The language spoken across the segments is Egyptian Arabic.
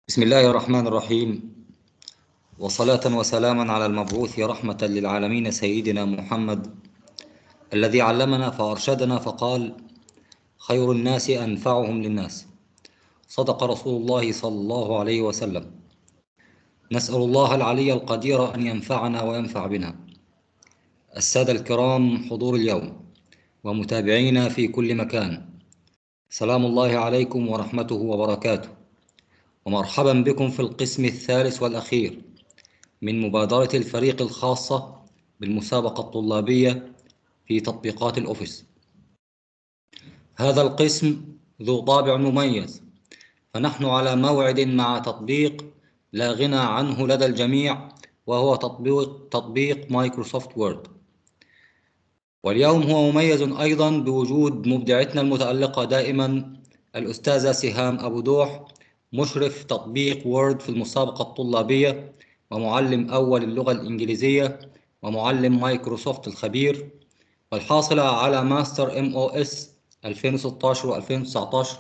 بسم الله الرحمن الرحيم وصلاة وسلاما على المبعوث رحمة للعالمين سيدنا محمد الذي علمنا فأرشدنا فقال خير الناس أنفعهم للناس صدق رسول الله صلى الله عليه وسلم نسأل الله العلي القدير أن ينفعنا وينفع بنا السادة الكرام حضور اليوم ومتابعينا في كل مكان سلام الله عليكم ورحمته وبركاته ومرحبا بكم في القسم الثالث والأخير من مبادرة الفريق الخاصة بالمسابقة الطلابية في تطبيقات الأوفيس هذا القسم ذو طابع مميز فنحن على موعد مع تطبيق لا غنى عنه لدى الجميع وهو تطبيق تطبيق مايكروسوفت وورد واليوم هو مميز أيضا بوجود مبدعتنا المتألقة دائما الأستاذة سهام أبو دوح مشرف تطبيق وورد في المسابقة الطلابية ومعلم أول اللغة الإنجليزية ومعلم مايكروسوفت الخبير والحاصلة على ماستر ام او اس 2016 و 2019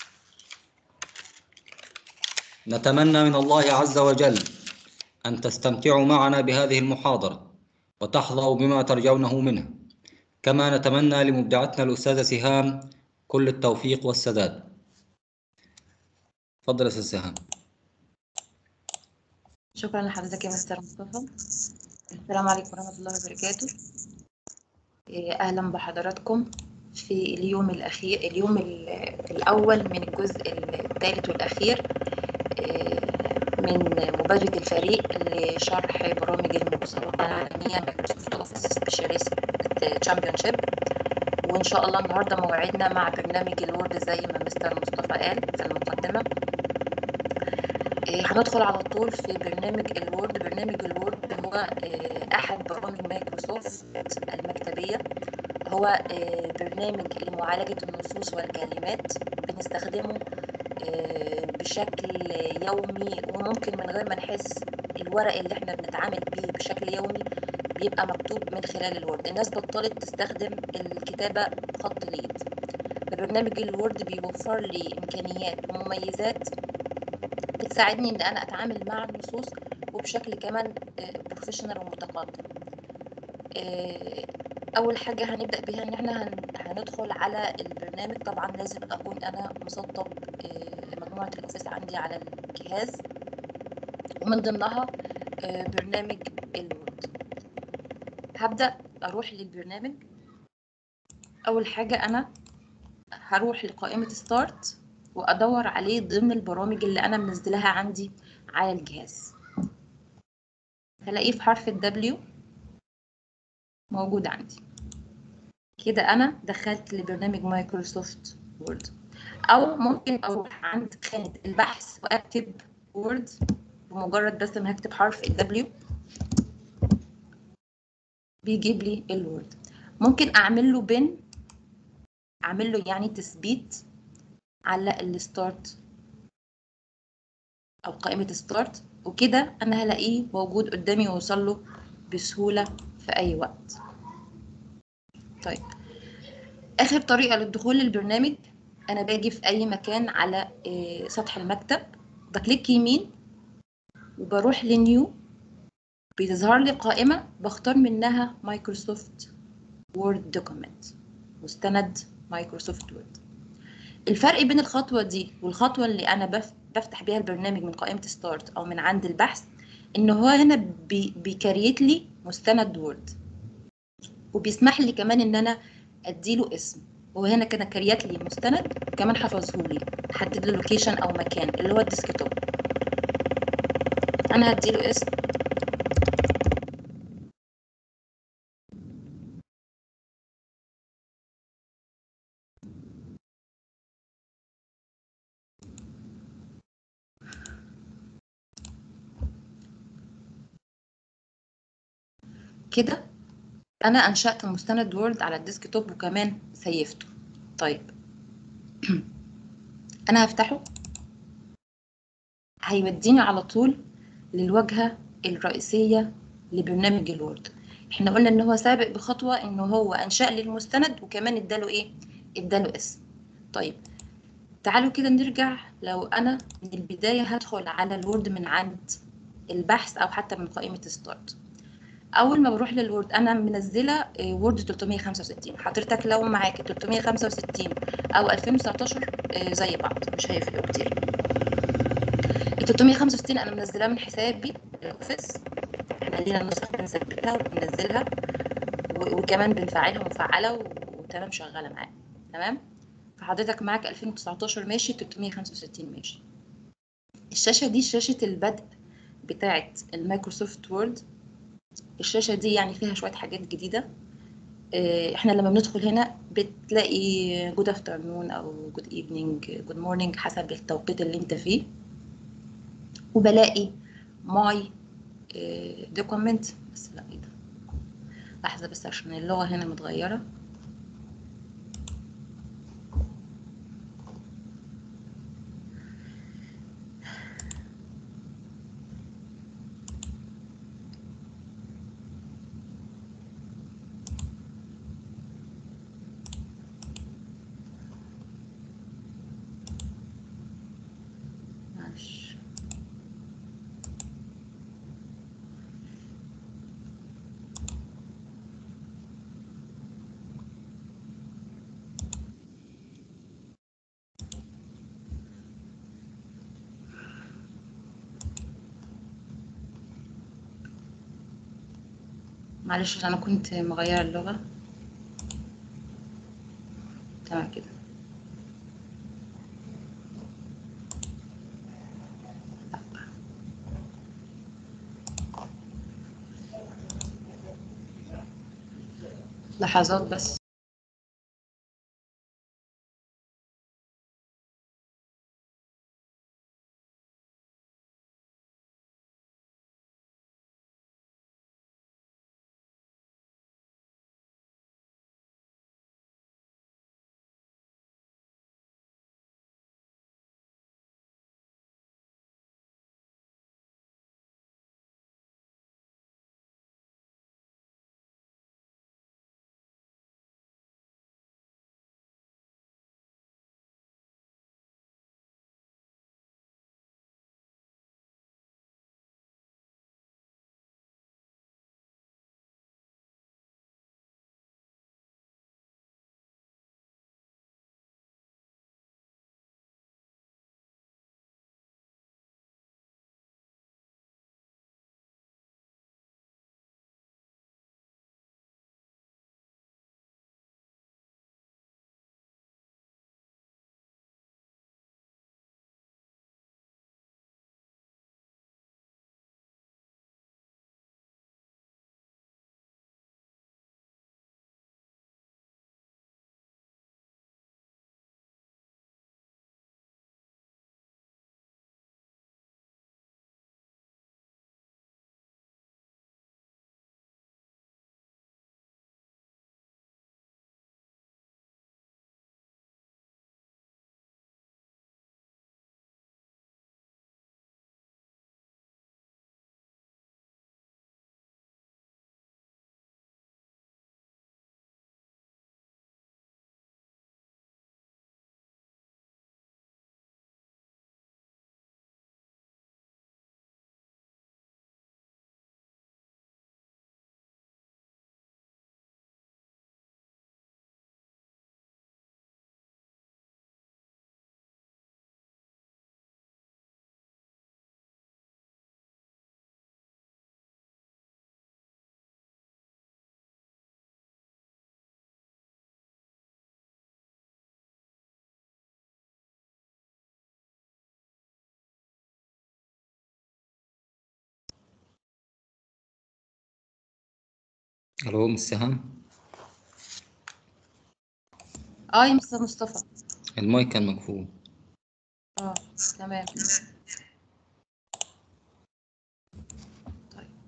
نتمنى من الله عز وجل أن تستمتعوا معنا بهذه المحاضرة وتحظوا بما ترجونه منها كما نتمنى لمبدعتنا الأستاذة سهام كل التوفيق والسداد تفضل يا أستاذ سهام شكرا لحضرتك يا مستر مصطفى السلام عليكم ورحمة الله وبركاته إيه، أهلا بحضراتكم في اليوم الأخير اليوم ال- الأول من الجزء الثالث والأخير إيه، من مبادرة الفريق لشرح برامج المسابقة العالمية مايكروسوفت أوفيس سبيشاليست تشامبيونشيب وإن شاء الله النهاردة موعدنا مع برنامج الوورد زي ما مستر مصطفى قال في المقدمة إيه، هندخل على طول في برنامج الوورد برنامج الوورد هو إيه، أحد برامج مايكروسوفت المكتبية هو إيه، برنامج لمعالجة النصوص والكلمات بنستخدمه إيه، بشكل يومي وممكن من غير ما نحس الورق اللي احنا بنتعامل بيه بشكل يومي بيبقى مكتوب من خلال الوورد الناس بطلت تستخدم الكتابة خط اليد برنامج الوورد بيوفر لي إمكانيات ومميزات بتساعدني ان انا اتعامل مع النصوص وبشكل كمان بروفيشنال ومتقدم آه، اول حاجه هنبدا بيها ان احنا هن- هندخل على البرنامج طبعا لازم اكون انا مسطب آه، مجموعه الاوفيس عندي على الجهاز ومن ضمنها آه، برنامج الوورد هبدا اروح للبرنامج اول حاجه انا هروح لقائمه ستارت وادور عليه ضمن البرامج اللي انا منزلها عندي على الجهاز هلاقيه في حرف ال W موجود عندي كده انا دخلت لبرنامج مايكروسوفت وورد او ممكن اروح عند خانة البحث واكتب وورد بمجرد بس ما هكتب حرف ال W بيجيب لي الوورد ممكن اعمل له بن اعمل له يعني تثبيت على الستارت او قائمة ستارت وكده انا هلاقيه موجود قدامي ويوصل له بسهولة في اي وقت طيب اخر طريقة للدخول للبرنامج انا باجي في اي مكان على آه، سطح المكتب بكليك يمين وبروح لنيو بتظهر لي قائمة بختار منها مايكروسوفت وورد دوكيمنت مستند مايكروسوفت وورد الفرق بين الخطوة دي والخطوة اللي أنا بف- بفتح بيها البرنامج من قائمة ستارت أو من عند البحث إن هو هنا بي بيكريت لي مستند وورد وبيسمح لي كمان إن أنا أديله اسم وهو هنا كده كريت لي مستند كمان حفظه لي حدد له لوكيشن أو مكان اللي هو الديسكتوب أنا هديله اسم كده انا انشأت مستند وورد على الديسكتوب وكمان سيفته طيب انا هفتحه هيوديني على طول للواجهة الرئيسية لبرنامج الوورد احنا قلنا ان هو سابق بخطوة ان هو انشأ لي المستند وكمان اداله ايه اداله اسم طيب تعالوا كده نرجع لو انا من البدايه هدخل على الوورد من عند البحث او حتى من قائمه ستارت اول ما بروح للوورد انا منزله وورد 365 حضرتك لو معاك 365 او 2019 زي بعض مش هيفرقوا كتير ال 365 انا منزلاه من حسابي الاوفيس احنا لينا نسخ بنثبتها وبننزلها وكمان بنفعلها مفعله وتمام شغاله معانا تمام فحضرتك معاك 2019 ماشي 365 ماشي الشاشه دي شاشه البدء بتاعه المايكروسوفت وورد الشاشه دي يعني فيها شويه حاجات جديده احنا لما بندخل هنا بتلاقي جود افترنون او جود ايفنينج جود مورنينج حسب التوقيت اللي انت فيه وبلاقي ماي دوكيمنت بس لا ايه ده لحظه بس عشان اللغه هنا متغيره معلش انا كنت مغيره اللغه تمام كده لحظات بس الو مس سهام اه يا مستر مصطفى المايك كان مقفول اه تمام طيب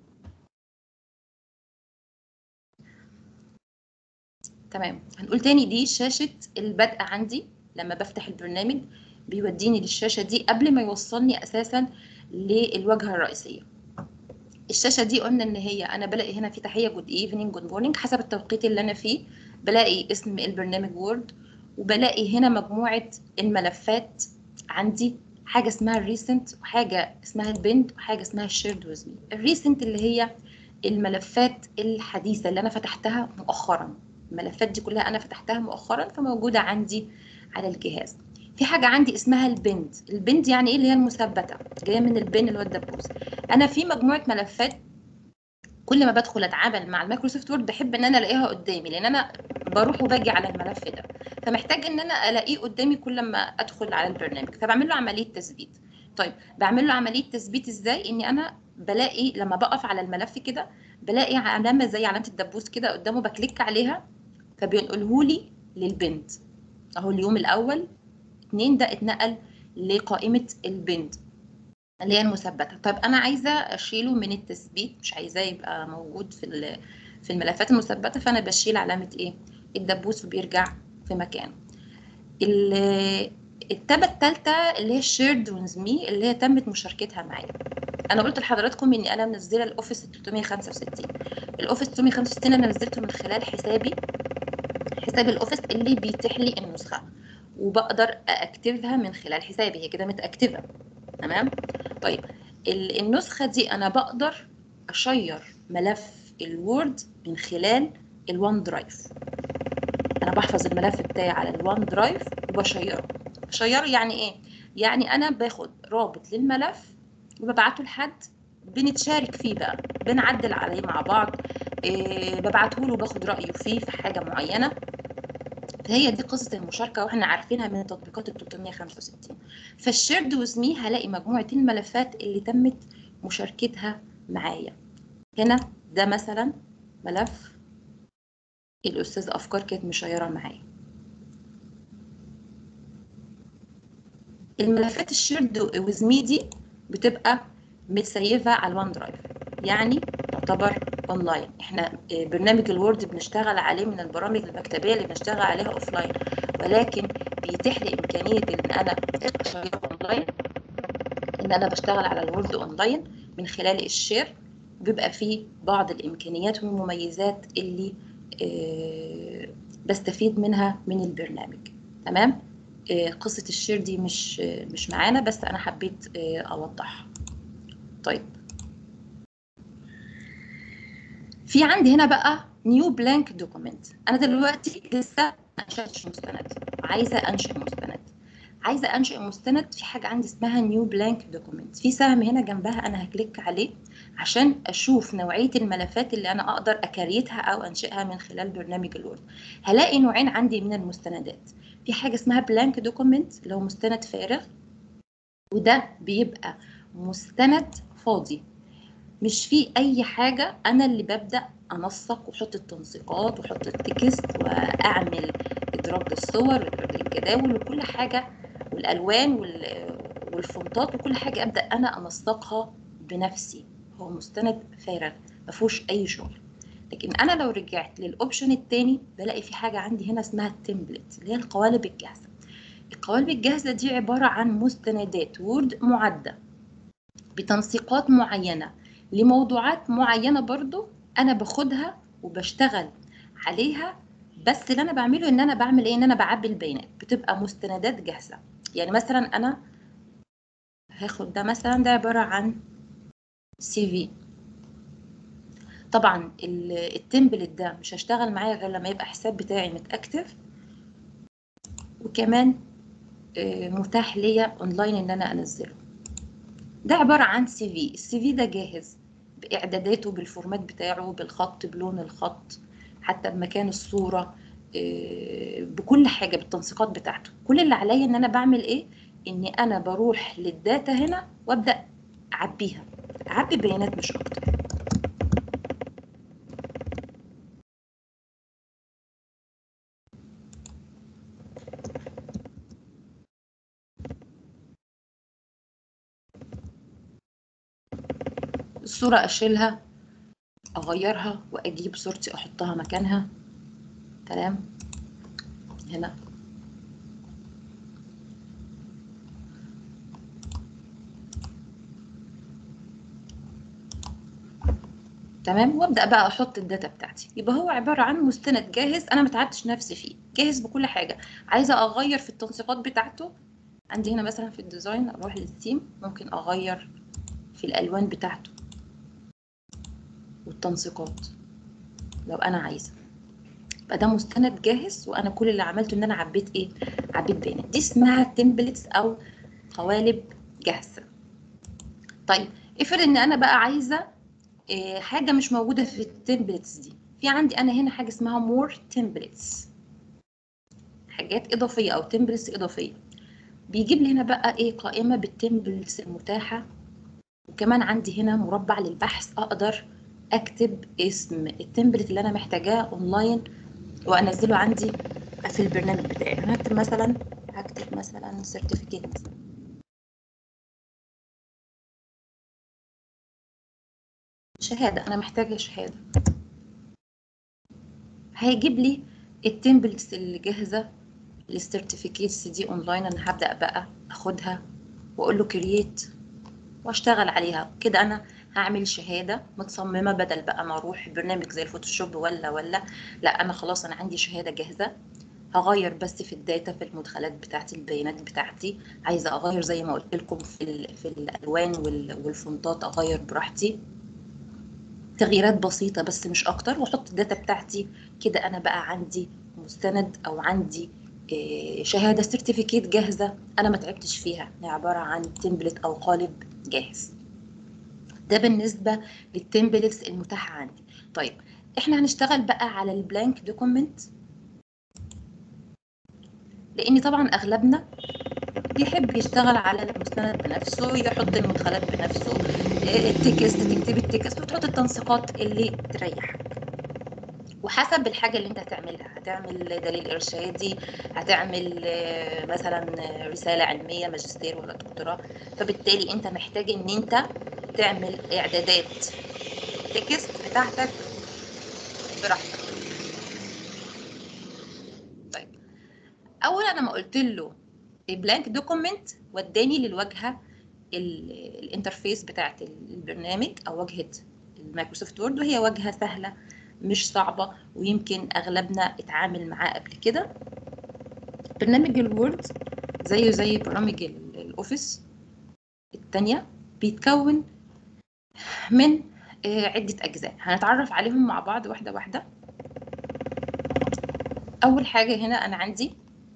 تمام هنقول تاني دي شاشة البدء عندي لما بفتح البرنامج بيوديني للشاشة دي قبل ما يوصلني أساسا للواجهة الرئيسية الشاشة دي قلنا إن هي أنا بلاقي هنا في تحية جود ايفنينج جود مورنينج حسب التوقيت اللي أنا فيه بلاقي اسم البرنامج وورد وبلاقي هنا مجموعه الملفات عندي حاجه اسمها الريسنت وحاجه اسمها البند وحاجه اسمها الشيرد ويز مي الريسنت اللي هي الملفات الحديثه اللي انا فتحتها مؤخرا الملفات دي كلها انا فتحتها مؤخرا فموجوده عندي على الجهاز في حاجه عندي اسمها البند البند يعني ايه اللي هي المثبته جايه من البن اللي هو الدبوس انا في مجموعه ملفات كل ما بدخل اتعامل مع المايكروسوفت وورد بحب ان انا الاقيها قدامي لان انا بروح وباجي على الملف ده فمحتاج ان انا الاقيه قدامي كل ما ادخل على البرنامج فبعمل له عمليه تثبيت طيب بعمل له عمليه تثبيت ازاي اني انا بلاقي لما بقف على الملف كده بلاقي علامه زي علامه الدبوس كده قدامه بكليك عليها فبينقله لي للبند اهو اليوم الاول اتنين ده اتنقل لقائمه البند اللي هي المثبته طيب انا عايزه اشيله من التثبيت مش عايزاه يبقى موجود في في الملفات المثبته فانا بشيل علامه ايه الدبوس وبيرجع في مكانه التابة الثالثة اللي هي الشيرد ويز مي اللي هي تمت مشاركتها معايا انا قلت لحضراتكم اني انا منزله الاوفيس 365 الاوفيس 365 انا نزلته من خلال حسابي حساب الاوفيس اللي بيتيح لي النسخه وبقدر اكتبها من خلال حسابي هي كده متاكتفه تمام طيب النسخه دي انا بقدر اشير ملف الوورد من خلال الوان درايف انا بحفظ الملف بتاعي على الوان درايف وبشيره بشيره يعني ايه يعني انا باخد رابط للملف وببعته لحد بنتشارك فيه بقى بنعدل عليه مع بعض إيه ببعته له باخد رايه فيه في حاجه معينه هي دي قصه المشاركه واحنا عارفينها من تطبيقات ال 365 فالشيرد ويز مي هلاقي مجموعه الملفات اللي تمت مشاركتها معايا هنا ده مثلا ملف الاستاذ افكار كانت مشيره معايا الملفات الشيرد ويز مي دي بتبقى متسيفه على الوان درايف يعني تعتبر اونلاين احنا برنامج الوورد بنشتغل عليه من البرامج المكتبيه اللي بنشتغل عليها اوفلاين ولكن بيتيح لي امكانيه ان انا اشتغل اونلاين ان انا بشتغل على الوورد اونلاين من خلال الشير بيبقى فيه بعض الامكانيات والمميزات اللي آه بستفيد منها من البرنامج تمام آه قصه الشير دي مش آه مش معانا بس انا حبيت اوضحها طيب في عندي هنا بقى نيو بلانك دوكيمنت انا دلوقتي لسه ما انشاتش مستند عايزه انشئ مستند عايزه انشئ مستند في حاجه عندي اسمها نيو بلانك دوكيمنت في سهم هنا جنبها انا هكليك عليه عشان اشوف نوعيه الملفات اللي انا اقدر اكريتها او انشئها من خلال برنامج الوورد هلاقي نوعين عندي من المستندات في حاجه اسمها بلانك دوكيمنت اللي هو مستند فارغ وده بيبقى مستند فاضي مش فيه اي حاجه انا اللي ببدا انسق واحط التنسيقات واحط التكست واعمل ادراج للصور وادراج للجداول وكل حاجه والالوان والفونتات وكل حاجه ابدا انا انسقها بنفسي هو مستند فارغ ما فيهوش اي شغل لكن انا لو رجعت للاوبشن الثاني بلاقي في حاجه عندي هنا اسمها التمبلت اللي هي القوالب الجاهزه القوالب الجاهزه دي عباره عن مستندات وورد معده بتنسيقات معينه لموضوعات معينه برضو انا باخدها وبشتغل عليها بس اللي انا بعمله ان انا بعمل ايه ان انا بعبي البيانات بتبقى مستندات جاهزه يعني مثلا انا هاخد ده مثلا ده عباره عن سي في طبعا التمبلت ده مش هشتغل معايا غير لما يبقى حساب بتاعي متاكتف وكمان متاح ليا اونلاين ان انا انزله ده عباره عن سي في السي في ده جاهز باعداداته بالفورمات بتاعه بالخط بلون الخط حتى بمكان الصوره بكل حاجه بالتنسيقات بتاعته كل اللي عليا ان انا بعمل ايه اني انا بروح للداتا هنا وابدا اعبيها اعبي بيانات مش اكتر الصورة أشيلها أغيرها وأجيب صورتي أحطها مكانها تمام هنا تمام وابدا بقى احط الداتا بتاعتي يبقى هو عباره عن مستند جاهز انا ما تعبتش نفسي فيه جاهز بكل حاجه عايزه اغير في التنسيقات بتاعته عندي هنا مثلا في الديزاين اروح للثيم ممكن اغير في الالوان بتاعته والتنسيقات لو انا عايزه يبقى ده مستند جاهز وانا كل اللي عملته ان انا عبيت ايه عبيت بيانات دي اسمها تمبلتس او قوالب جاهزه طيب افرض ان انا بقى عايزه إيه حاجه مش موجوده في التمبلتس دي في عندي انا هنا حاجه اسمها مور تمبلتس حاجات اضافيه او تمبلتس اضافيه بيجيب لي هنا بقى ايه قائمه بالتمبلتس المتاحه وكمان عندي هنا مربع للبحث اقدر اكتب اسم التمبلت اللي انا محتاجاه اونلاين وانزله عندي في البرنامج بتاعي انا هكتب مثلا هكتب مثلا سيرتيفيكيت مثلا شهاده انا محتاجه شهاده هيجيب لي التمبلتس اللي جاهزه للسيرتيفيكيتس دي اونلاين انا هبدا بقى اخدها واقول له كرييت واشتغل عليها كده انا هعمل شهاده متصممه بدل بقى ما اروح برنامج زي الفوتوشوب ولا ولا لا انا خلاص انا عندي شهاده جاهزه هغير بس في الداتا في المدخلات بتاعتي البيانات بتاعتي عايزه اغير زي ما قلت لكم في ال في الالوان والفونتات اغير براحتي تغييرات بسيطه بس مش اكتر واحط الداتا بتاعتي كده انا بقى عندي مستند او عندي شهاده سيرتيفيكيت جاهزه انا ما تعبتش فيها هي عباره عن تمبلت او قالب جاهز ده بالنسبه للتمبلتس المتاحه عندي طيب احنا هنشتغل بقى على البلانك دوكيمنت لان طبعا اغلبنا بيحب يشتغل على المستند بنفسه يحط المدخلات بنفسه التكست تكتب التكست وتحط التنسيقات اللي تريحك وحسب الحاجة اللي انت هتعملها هتعمل دليل إرشادي هتعمل مثلا رسالة علمية ماجستير ولا دكتوراه فبالتالي انت محتاج ان انت تعمل اعدادات تكست بتاعتك براحتك طيب اول انا ما قلت له البلانك دوكيمنت وداني للواجهه الانترفيس بتاعت البرنامج او واجهه المايكروسوفت وورد وهي واجهه سهله مش صعبه ويمكن اغلبنا اتعامل معاه قبل كده برنامج الوورد زيه زي برامج الاوفيس التانية بيتكون من عدة أجزاء هنتعرف عليهم مع بعض واحدة واحدة أول حاجة هنا أنا عندي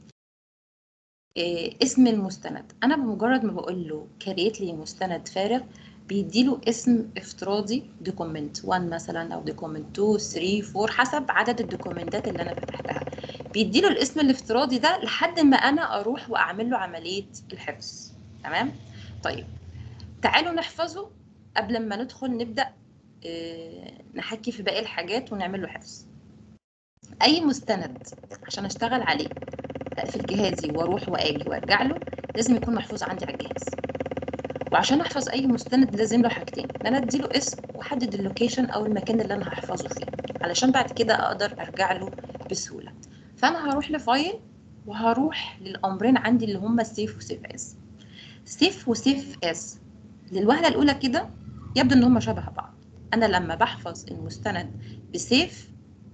اسم المستند أنا بمجرد ما بقول له كريت لي مستند فارغ بيديله اسم افتراضي دوكومنت 1 مثلا او دوكومنت 2 3 4 حسب عدد الدوكومنتات اللي انا فتحتها بيديله الاسم الافتراضي ده لحد ما انا اروح واعمل له عمليه الحفظ تمام طيب تعالوا نحفظه قبل ما ندخل نبدا اه نحكي في باقي الحاجات ونعمل له حفظ اي مستند عشان اشتغل عليه اقفل جهازي واروح واجي وارجع له لازم يكون محفوظ عندي على الجهاز وعشان احفظ اي مستند لازم له حاجتين ان انا اديله اسم واحدد اللوكيشن او المكان اللي انا هحفظه فيه علشان بعد كده اقدر ارجع له بسهوله فانا هروح لفايل وهروح للامرين عندي اللي هما سيف وسيف اس سيف وسيف اس للوهله الاولى كده يبدو ان هما شبه بعض انا لما بحفظ المستند بسيف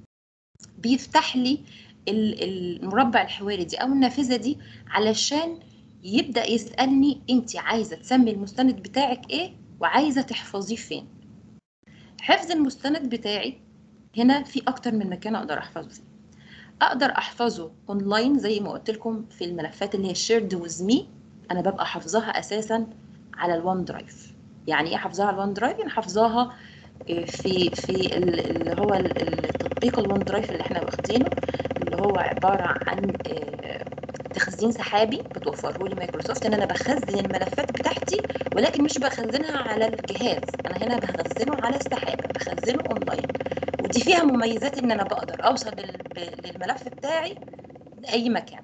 بيفتح لي المربع الحواري دي او النافذه دي علشان يبدا يسالني انت عايزه تسمي المستند بتاعك ايه وعايزه تحفظيه فين حفظ المستند بتاعي هنا في اكتر من مكان اقدر احفظه فيه اقدر احفظه اونلاين زي ما قلت لكم في الملفات اللي هي شيرد ويز مي انا ببقى حافظاها اساسا على الوان درايف يعني ايه حافظاها على الوان درايف يعني حافظاها في في اللي هو التطبيق الوان درايف اللي احنا واخدينه اللي هو عباره عن تخزين سحابي بتوفره لي مايكروسوفت ان انا بخزن الملفات بتاعتي ولكن مش بخزنها على الجهاز انا هنا بخزنه على السحابه بخزنه اونلاين ودي فيها مميزات ان انا بقدر اوصل للملف بتاعي لاي مكان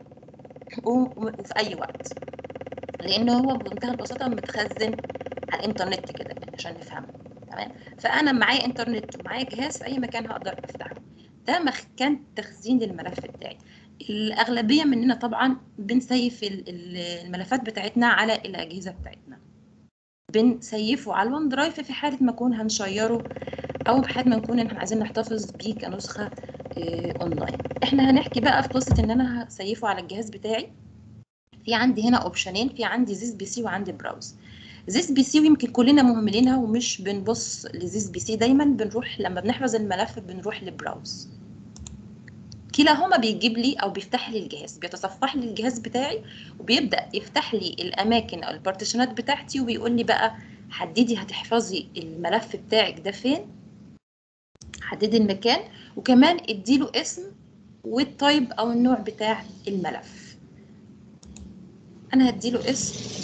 وفي اي وقت لان هو بمنتهى البساطه متخزن على الانترنت كده عشان نفهمه تمام فانا معايا انترنت ومعايا جهاز في اي مكان هقدر افتحه ده مكان تخزين للملف بتاعي الأغلبية مننا طبعا بنسيف الملفات بتاعتنا على الأجهزة بتاعتنا بنسيفه على الون درايف في حالة ما نكون هنشيره او بحد ما نكون احنا عايزين نحتفظ بيه كنسخه آه، اونلاين احنا هنحكي بقى في قصه ان انا هسيفه على الجهاز بتاعي في عندي هنا اوبشنين في عندي زيس بي سي وعندي براوز زيس بي سي ويمكن كلنا مهملينها ومش بنبص لزيس بي سي دايما بنروح لما بنحفظ الملف بنروح لبراوز كلاهما بيجيب لي او بيفتح لي الجهاز بيتصفح لي الجهاز بتاعي وبيبدا يفتح لي الاماكن او البارتيشنات بتاعتي وبيقول لي بقى حددي هتحفظي الملف بتاعك ده فين حددي المكان وكمان اديله اسم والتايب او النوع بتاع الملف انا هديله اسم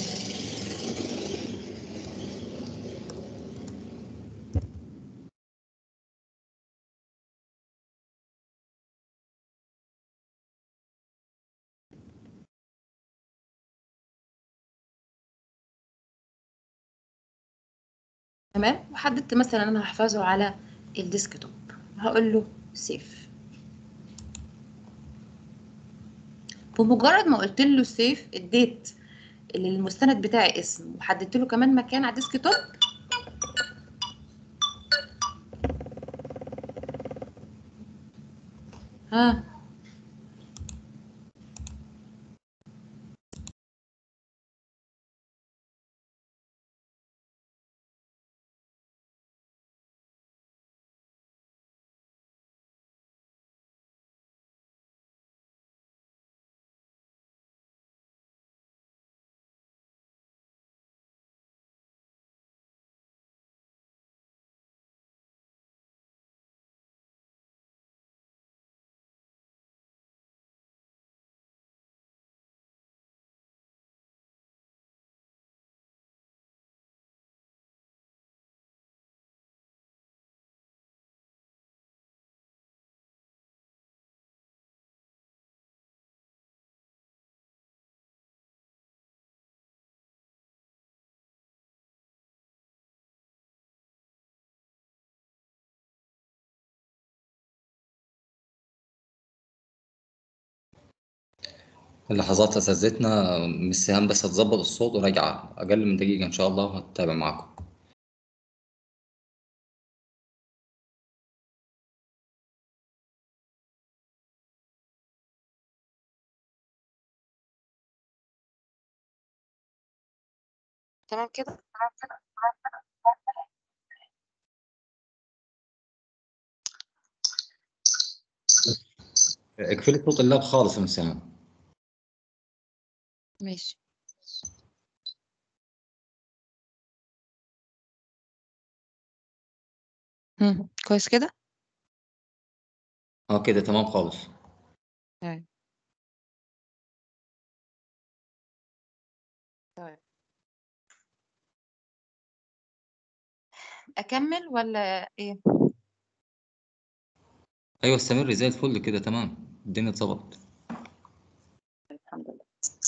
تمام وحددت مثلا انا هحفظه على الديسكتوب هقول له سيف بمجرد ما قلت له سيف اديت للمستند بتاعي اسم وحددت له كمان مكان على الديسكتوب ها اللحظات اساتذتنا مش سهام بس هتظبط الصوت وراجعه اقل من دقيقه ان شاء الله وهتتابع معاكم تمام كده اقفلي صوت اللاب خالص يا سهام ماشي مم. كويس كده اه كده تمام خالص تمام طيب اكمل ولا ايه ايوه استمري زي الفل كده تمام الدنيا اتظبطت الحمد لله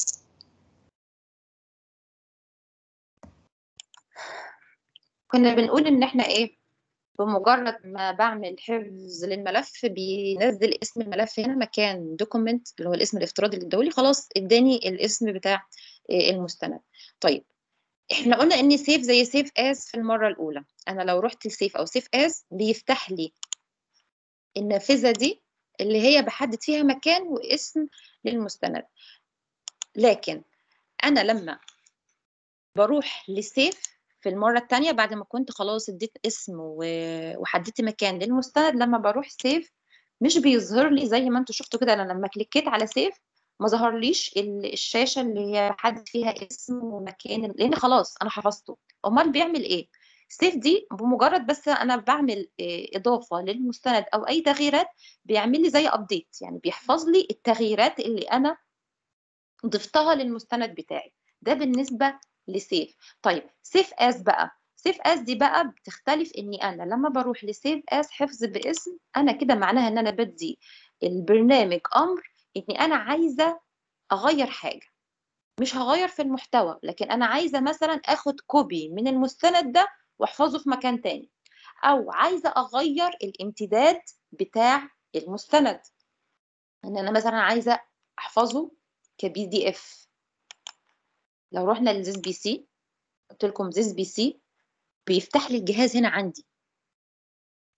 كنا بنقول ان احنا ايه بمجرد ما بعمل حفظ للملف بينزل اسم الملف هنا مكان دوكيمنت اللي هو الاسم الافتراضي اللي اداهولي خلاص اداني الاسم بتاع إيه المستند طيب احنا قلنا ان سيف زي سيف از في المره الاولى انا لو رحت لسيف او سيف از بيفتح لي النافذه دي اللي هي بحدد فيها مكان واسم للمستند لكن انا لما بروح لسيف في المرة التانية بعد ما كنت خلاص اديت اسم و- وحددت مكان للمستند لما بروح سيف مش بيظهر لي زي ما انتوا شفتوا كده انا لما كليكيت على سيف ما ظهرليش ال- الشاشة اللي هي بحدد فيها اسم ومكان لان خلاص انا حفظته امال بيعمل ايه سيف دي بمجرد بس انا بعمل إيه، اضافة للمستند او اي تغييرات بيعمل لي زي ابديت يعني بيحفظ لي التغييرات اللي انا ضفتها للمستند بتاعي ده بالنسبة لسيف طيب سيف اس بقى سيف اس دي بقى بتختلف اني انا لما بروح لسيف اس حفظ باسم انا كده معناها ان انا بدي البرنامج امر اني انا عايزه اغير حاجه مش هغير في المحتوى لكن انا عايزه مثلا اخد كوبي من المستند ده واحفظه في مكان تاني او عايزه اغير الامتداد بتاع المستند ان انا مثلا عايزه احفظه كبي دي اف لو رحنا لزيس بي سي قلت لكم زيس بي سي بيفتح لي الجهاز هنا عندي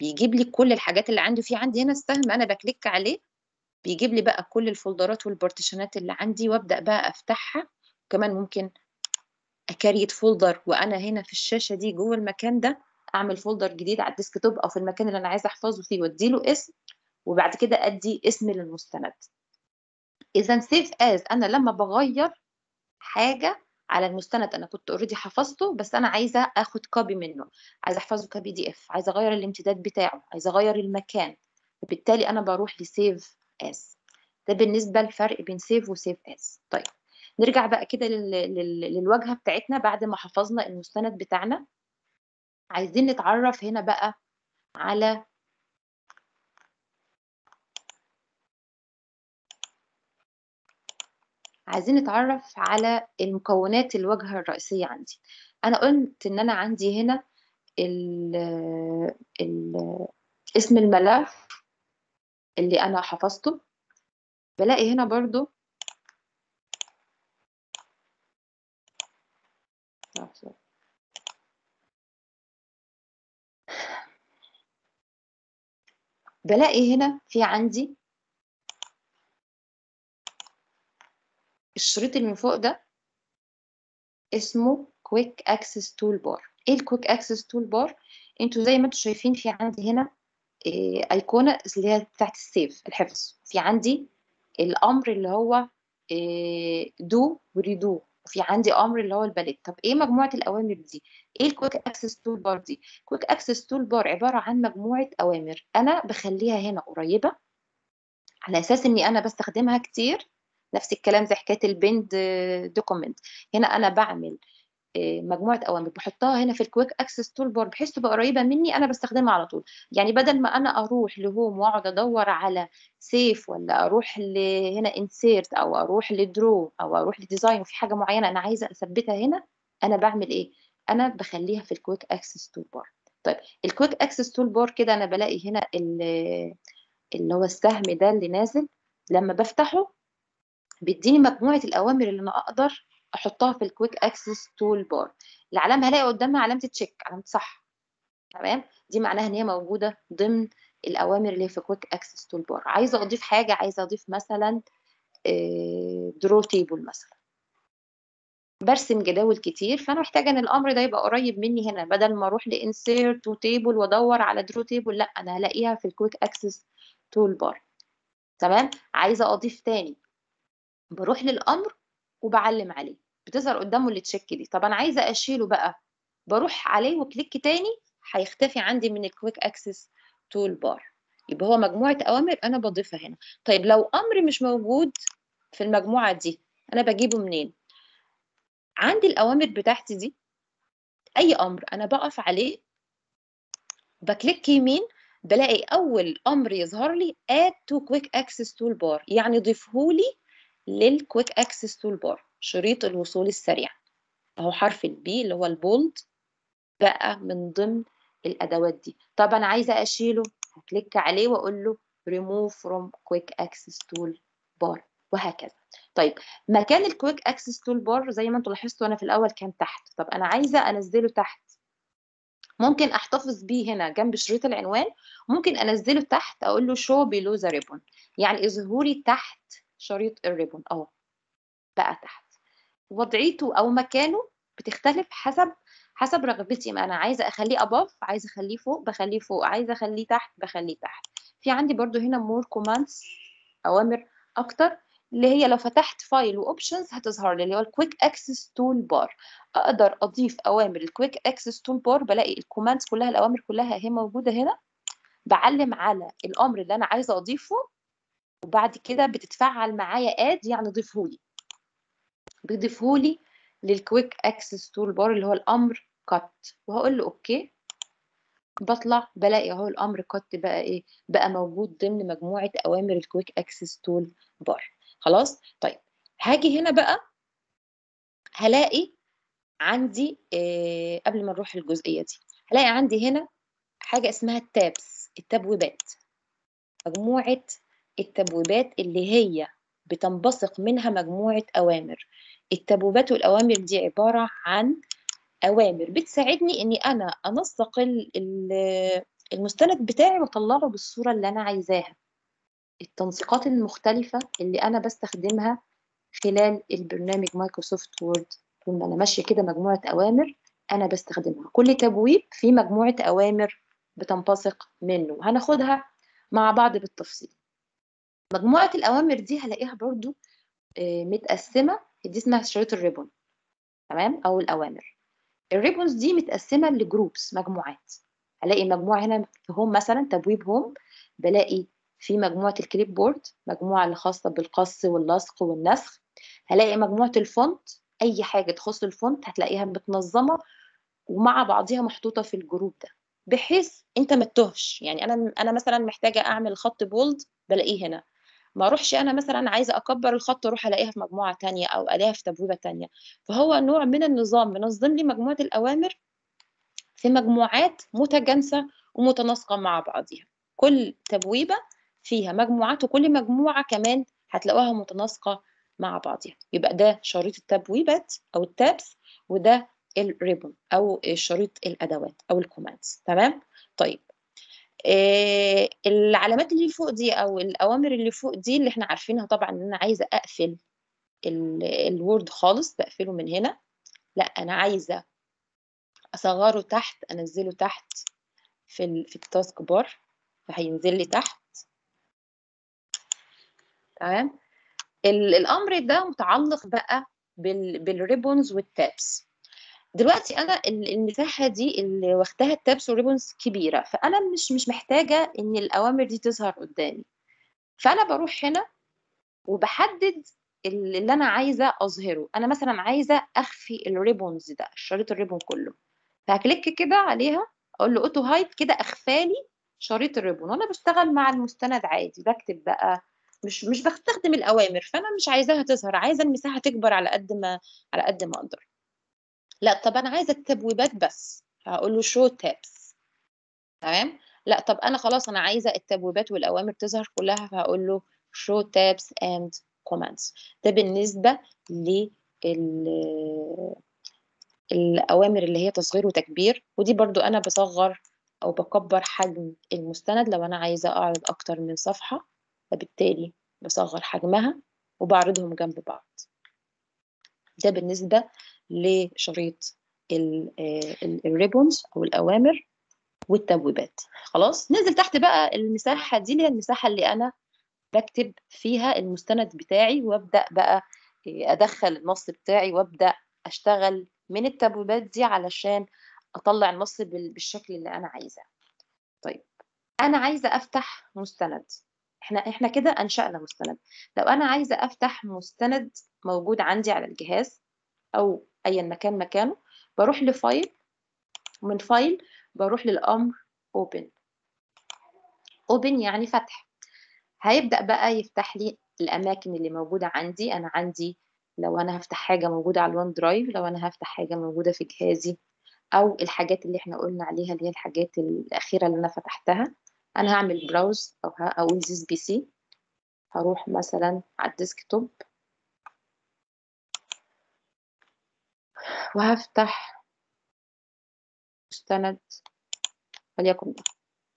بيجيب لي كل الحاجات اللي عندي في عندي هنا السهم انا بكليك عليه بيجيب لي بقى كل الفولدرات والبارتيشنات اللي عندي وابدا بقى افتحها كمان ممكن اكريت فولدر وانا هنا في الشاشه دي جوه المكان ده اعمل فولدر جديد على الديسكتوب او في المكان اللي انا عايزه احفظه فيه واديله اسم وبعد كده ادي اسم للمستند اذا سيف از انا لما بغير حاجه على المستند انا كنت اوريدي حفظته بس انا عايزه اخد كوبي منه عايزه احفظه كبي دي اف عايزه اغير الامتداد بتاعه عايزه اغير المكان وبالتالي انا بروح لسيف از ده بالنسبه للفرق بين سيف وسيف از طيب نرجع بقى كده لل... لل... للواجهه بتاعتنا بعد ما حفظنا المستند بتاعنا عايزين نتعرف هنا بقى على عايزين نتعرف على المكونات الواجهة الرئيسية عندي أنا قلت إن أنا عندي هنا ال ال اسم الملف اللي أنا حفظته بلاقي هنا برضو بلاقي هنا في عندي الشريط اللي من فوق ده اسمه كويك اكسس تول بار ايه الكويك اكسس تول بار انتوا زي ما انتوا شايفين في عندي هنا إيه ايقونه اللي هي بتاعت السيف الحفظ في عندي الامر اللي هو إيه دو وريدو وفي عندي امر اللي هو الباليت طب ايه مجموعه الاوامر دي ايه الكويك اكسس تول بار دي كويك اكسس تول بار عباره عن مجموعه اوامر انا بخليها هنا قريبه على اساس اني انا بستخدمها كتير نفس الكلام زي حكايه البند دوكيمنت هنا انا بعمل مجموعه اوامر بحطها هنا في الكويك اكسس تول بار بحيث تبقى قريبه مني انا بستخدمها على طول يعني بدل ما انا اروح لهوم واقعد ادور على سيف ولا اروح هنا انسيرت او اروح لدرو او اروح لديزاين وفي حاجه معينه انا عايزه اثبتها هنا انا بعمل ايه انا بخليها في الكويك اكسس تول بار طيب الكويك اكسس تول بار كده انا بلاقي هنا اللي هو السهم ده اللي نازل لما بفتحه بيديني مجموعه الاوامر اللي انا اقدر احطها في الكويك اكسس تول بار العلامه هلاقي قدامها علامه تشيك علامه صح تمام دي معناها ان هي موجوده ضمن الاوامر اللي في كويك اكسس تول بار عايزه اضيف حاجه عايزه اضيف مثلا درو تيبل مثلا برسم جداول كتير فانا محتاجه ان الامر ده يبقى قريب مني هنا بدل ما اروح لانسيرت وتيبل وادور على درو تيبل لا انا هلاقيها في الكويك اكسس تول بار تمام عايزه اضيف تاني بروح للامر وبعلم عليه بتظهر قدامه التشيك دي طب انا عايزه اشيله بقى بروح عليه وكليك تاني هيختفي عندي من الكويك اكسس تول بار يبقى هو مجموعه اوامر انا بضيفها هنا طيب لو امر مش موجود في المجموعه دي انا بجيبه منين عندي الاوامر بتاعتي دي اي امر انا بقف عليه بكليك يمين بلاقي اول امر يظهر لي add to quick access toolbar يعني ضيفهولي للكويك اكسس تول بار شريط الوصول السريع اهو حرف البي اللي هو البولد بقى من ضمن الادوات دي طب انا عايزه اشيله هكليك عليه واقول له remove from quick access tool bar وهكذا طيب مكان الكويك اكسس تول بار زي ما انتم لاحظتوا انا في الاول كان تحت طب انا عايزه انزله تحت ممكن احتفظ بيه هنا جنب شريط العنوان ممكن انزله تحت اقول له show below the ribbon يعني اظهوري تحت شريط الريبون اهو بقى تحت وضعيته او مكانه بتختلف حسب حسب رغبتي ما انا عايزه اخليه اباف عايزه اخليه فوق بخليه فوق عايزه اخليه تحت بخليه تحت في عندي برضو هنا مور كوماندز اوامر اكتر اللي هي لو فتحت فايل واوبشنز هتظهر لي اللي هو الكويك اكسس تول بار اقدر اضيف اوامر الكويك اكسس تول بار بلاقي الكوماندز كلها الاوامر كلها هي موجوده هنا بعلم على الامر اللي انا عايزه اضيفه وبعد كده بتتفعل معايا اد يعني ضيفهولي بيضيفهولي للكويك اكسس تول بار اللي هو الامر كات وهقول له اوكي بطلع بلاقي اهو الامر كات بقى ايه بقى موجود ضمن مجموعه اوامر الكويك اكسس تول بار خلاص طيب هاجي هنا بقى هلاقي عندي إيه قبل ما نروح الجزئيه دي هلاقي عندي هنا حاجه اسمها التابس التبويبات مجموعه التبويبات اللي هي بتنبثق منها مجموعة أوامر التبويبات والأوامر دي عبارة عن أوامر بتساعدني إني أنا أنسق المستند بتاعي واطلعه بالصوره اللي انا عايزاها التنسيقات المختلفه اللي انا بستخدمها خلال البرنامج مايكروسوفت وورد طول ما انا ماشيه كده مجموعه اوامر انا بستخدمها كل تبويب فيه مجموعه اوامر بتنبثق منه هناخدها مع بعض بالتفصيل مجموعه الاوامر دي هلاقيها برضو متقسمه دي اسمها شريط الريبون تمام او الاوامر الريبونز دي متقسمه لجروبس مجموعات هلاقي مجموعه هنا في هوم مثلا تبويب هوم بلاقي في مجموعه الكليب بورد مجموعه اللي خاصه بالقص واللصق والنسخ هلاقي مجموعه الفونت اي حاجه تخص الفونت هتلاقيها متنظمه ومع بعضها محطوطه في الجروب ده بحيث انت ما تتوهش يعني انا انا مثلا محتاجه اعمل خط بولد بلاقيه هنا ما اروحش انا مثلا عايزه اكبر الخط اروح الاقيها في مجموعه تانية او الاقيها في تبويبه تانية فهو نوع من النظام منظم لي مجموعه الاوامر في مجموعات متجانسه ومتناسقه مع بعضها كل تبويبه فيها مجموعات وكل مجموعه كمان هتلاقوها متناسقه مع بعضها يبقى ده شريط التبويبات او التابس وده الريبون او شريط الادوات او الكوماندز تمام طيب آه العلامات اللي فوق دي او الاوامر اللي فوق دي اللي احنا عارفينها طبعا ان انا عايزه اقفل الوورد خالص بقفله من هنا لا انا عايزه اصغره تحت انزله تحت في ال في التاسك بار فهينزل لي تحت تمام الامر ده متعلق بقى بالريبونز والتابس دلوقتي انا المساحه دي اللي واخداها التابس والريبونز كبيره فانا مش مش محتاجه ان الاوامر دي تظهر قدامي فانا بروح هنا وبحدد اللي انا عايزه اظهره انا مثلا عايزه اخفي الريبونز ده شريط الريبون كله فهكليك كده عليها اقول له اوتو هايد كده اخفالي شريط الريبون وانا بشتغل مع المستند عادي بكتب بقى مش مش بستخدم الاوامر فانا مش عايزاها تظهر عايزه المساحه تكبر على قد ما على قد ما اقدر لا طب انا عايزه التبويبات بس هقول له شو تابس تمام لا طب انا خلاص انا عايزه التبويبات والاوامر تظهر كلها فهقول له show tabs and commands ده بالنسبه لل الاوامر اللي هي تصغير وتكبير ودي برضو انا بصغر او بكبر حجم المستند لو انا عايزه اعرض اكتر من صفحه فبالتالي بصغر حجمها وبعرضهم جنب بعض ده بالنسبه لشريط الريبونز او الاوامر والتبويبات خلاص ننزل تحت بقى المساحه دي اللي هي المساحه اللي انا بكتب فيها المستند بتاعي وابدا بقى ادخل النص بتاعي وابدا اشتغل من التبويبات دي علشان اطلع النص بالشكل اللي انا عايزاه طيب انا عايزه افتح مستند احنا احنا كده انشانا مستند لو انا عايزه افتح مستند موجود عندي على الجهاز او ايا مكان مكانه بروح لفايل ومن فايل بروح للامر open open يعني فتح هيبدا بقى يفتح لي الاماكن اللي موجوده عندي انا عندي لو انا هفتح حاجه موجوده على الوان درايف لو انا هفتح حاجه موجوده في جهازي او الحاجات اللي احنا قلنا عليها اللي هي الحاجات الاخيره اللي انا فتحتها انا هعمل براوز او هقول this بي سي هروح مثلا على الديسكتوب وهفتح مستند وليكن ده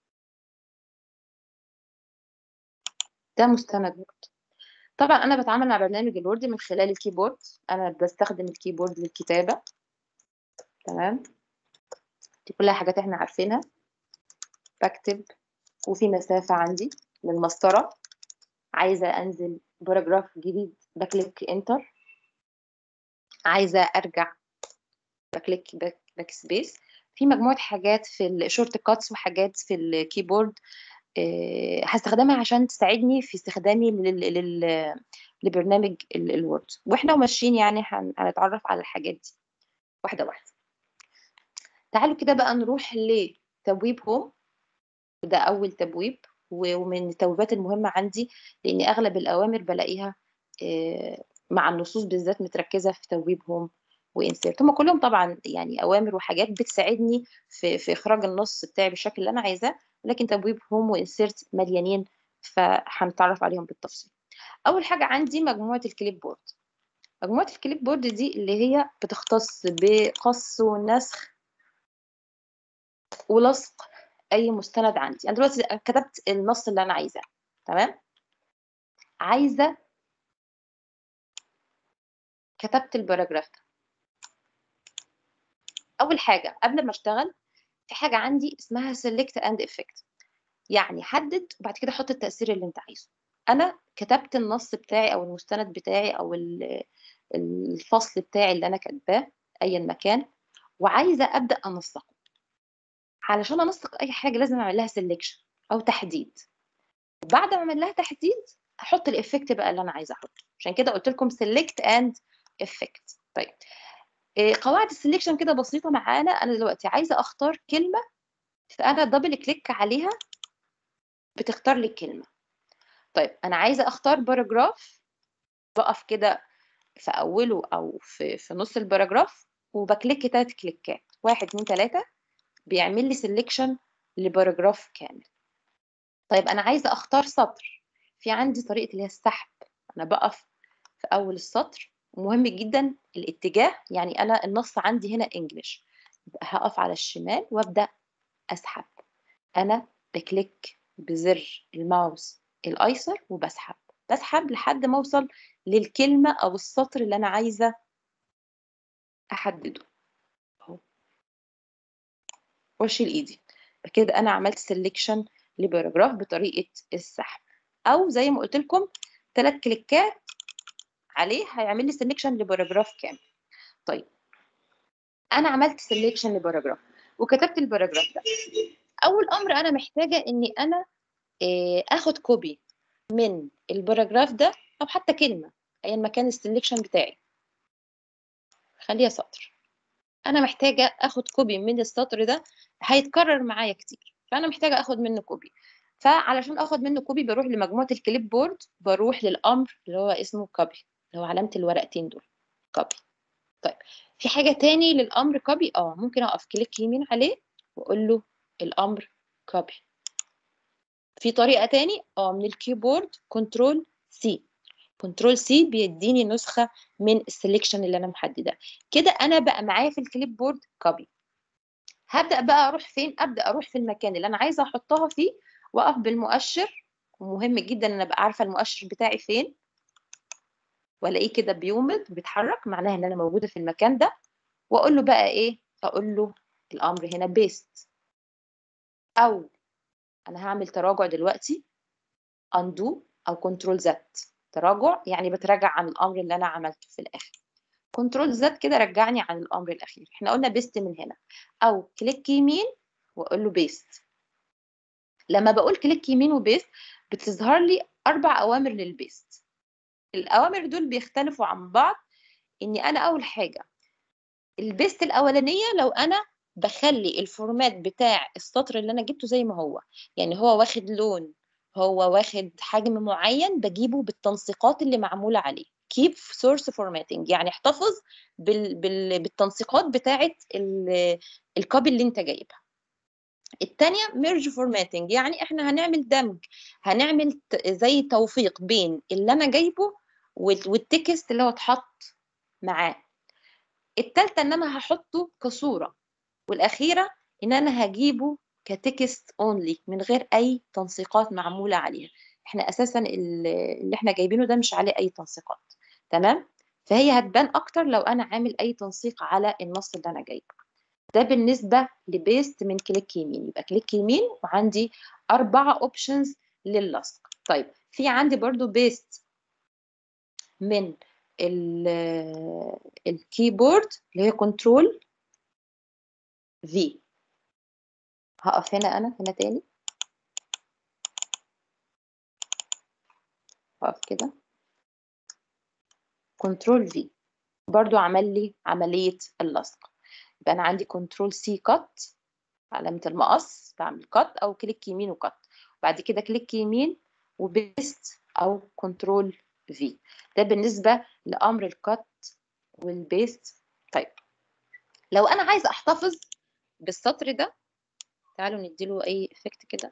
ده مستند وورد طبعا انا بتعامل مع برنامج الوورد من خلال الكيبورد انا بستخدم الكيبورد للكتابه تمام دي كلها حاجات احنا عارفينها بكتب وفي مسافه عندي للمسطره عايزه انزل باراجراف جديد بكليك انتر عايزه ارجع بكليك باك, باك سبيس في مجموعه حاجات في الشورت كاتس وحاجات في الكيبورد أه هستخدمها عشان تساعدني في استخدامي لل... لل... لبرنامج الوورد واحنا وماشيين يعني هنتعرف على الحاجات دي واحده واحده تعالوا كده بقى نروح لتبويب هوم وده اول تبويب ومن التبويبات المهمه عندي لان اغلب الاوامر بلاقيها أه مع النصوص بالذات متركزه في تبويب هوم وانسيرت هم كلهم طبعا يعني اوامر وحاجات بتساعدني في في اخراج النص بتاعي بالشكل اللي انا عايزاه لكن تبويب هوم وانسيرت مليانين فهنتعرف عليهم بالتفصيل اول حاجه عندي مجموعه الكليب بورد مجموعه الكليب بورد دي اللي هي بتختص بقص ونسخ ولصق اي مستند عندي انا دلوقتي كتبت النص اللي انا عايزاه تمام عايزه كتبت الباراجراف ده اول حاجه قبل ما اشتغل في حاجه عندي اسمها select and effect يعني حدد وبعد كده حط التاثير اللي انت عايزه انا كتبت النص بتاعي او المستند بتاعي او الفصل بتاعي اللي انا كاتباه ايا مكان وعايزه ابدا انسقه علشان انسق اي حاجه لازم اعمل لها سelection او تحديد بعد ما اعمل لها تحديد احط الافكت بقى اللي انا عايزه احطه عشان كده قلت لكم select and effect طيب قواعد السلكشن كده بسيطه معانا انا دلوقتي عايزه اختار كلمه فانا دبل كليك عليها بتختار لي الكلمه طيب انا عايزه اختار باراجراف بقف كده في اوله او في في نص الباراجراف وبكليك تلات كليكات واحد اتنين تلاته بيعمل لي سلكشن لباراجراف كامل طيب انا عايزه اختار سطر في عندي طريقه اللي هي السحب انا بقف في اول السطر مهم جدا الاتجاه يعني انا النص عندي هنا انجلش هقف على الشمال وابدا اسحب انا بكليك بزر الماوس الايسر وبسحب بسحب لحد ما اوصل للكلمه او السطر اللي انا عايزه احدده اهو واشيل ايدي كده انا عملت سيلكشن لباراجراف بطريقه السحب او زي ما قلت لكم ثلاث كليكات عليه هيعمل لي سيلكشن لباراجراف كامل طيب انا عملت سيلكشن لباراجراف وكتبت الباراجراف ده اول امر انا محتاجه اني انا اخد كوبي من الباراجراف ده او حتى كلمه ايا ما كان السلكشن بتاعي خليها سطر انا محتاجه اخد كوبي من السطر ده هيتكرر معايا كتير فانا محتاجه اخد منه كوبي فعلشان اخد منه كوبي بروح لمجموعه الكليب بورد بروح للامر اللي هو اسمه كوبي اللي هو علامه الورقتين دول كوبي طيب في حاجه تاني للامر كوبي اه ممكن اقف كليك يمين عليه واقول له الامر كوبي في طريقه تاني اه من الكيبورد كنترول سي كنترول سي بيديني نسخه من السلكشن اللي انا محدده كده انا بقى معايا في الكليب بورد كوبي هبدا بقى اروح فين ابدا اروح في المكان اللي انا عايزه احطها فيه واقف بالمؤشر ومهم جدا ان ابقى عارفه المؤشر بتاعي فين والاقيه كده بيومض بيتحرك معناها ان انا موجوده في المكان ده واقول له بقى ايه اقول له الامر هنا بيست او انا هعمل تراجع دلوقتي undo او كنترول زد تراجع يعني بتراجع عن الامر اللي انا عملته في الاخر كنترول زد كده رجعني عن الامر الاخير احنا قلنا بيست من هنا او كليك يمين واقول له بيست لما بقول كليك يمين وبيست بتظهر لي اربع اوامر للبيست الاوامر دول بيختلفوا عن بعض اني انا اول حاجه البيست الاولانيه لو انا بخلي الفورمات بتاع السطر اللي انا جبته زي ما هو يعني هو واخد لون هو واخد حجم معين بجيبه بالتنسيقات اللي معموله عليه keep source formatting يعني احتفظ بال... بال... بالتنسيقات بتاعه ال... الكوبي اللي انت جايبها الثانيه merge formatting يعني احنا هنعمل دمج هنعمل زي توفيق بين اللي انا جايبه والتكست اللي هو اتحط معاه الثالثه ان انا هحطه كصوره والاخيره ان انا هجيبه كتكست اونلي من غير اي تنسيقات معموله عليها احنا اساسا اللي احنا جايبينه ده مش عليه اي تنسيقات تمام فهي هتبان اكتر لو انا عامل اي تنسيق على النص اللي انا جايبه ده بالنسبه لبيست من كليك يمين يبقى كليك يمين وعندي اربعه اوبشنز للصق طيب في عندي برضو بيست من الكيبورد اللي هي كنترول في هقف هنا انا هنا تاني هقف كده كنترول في برضو عمل لي عملية اللصق يبقى أنا عندي كنترول سي كات علامة المقص بعمل كات أو كليك يمين وكات وبعد كده كليك يمين وبيست أو كنترول في ده بالنسبة لأمر الكات والبيست طيب لو أنا عايزة أحتفظ بالسطر ده تعالوا نديله أي إفكت كده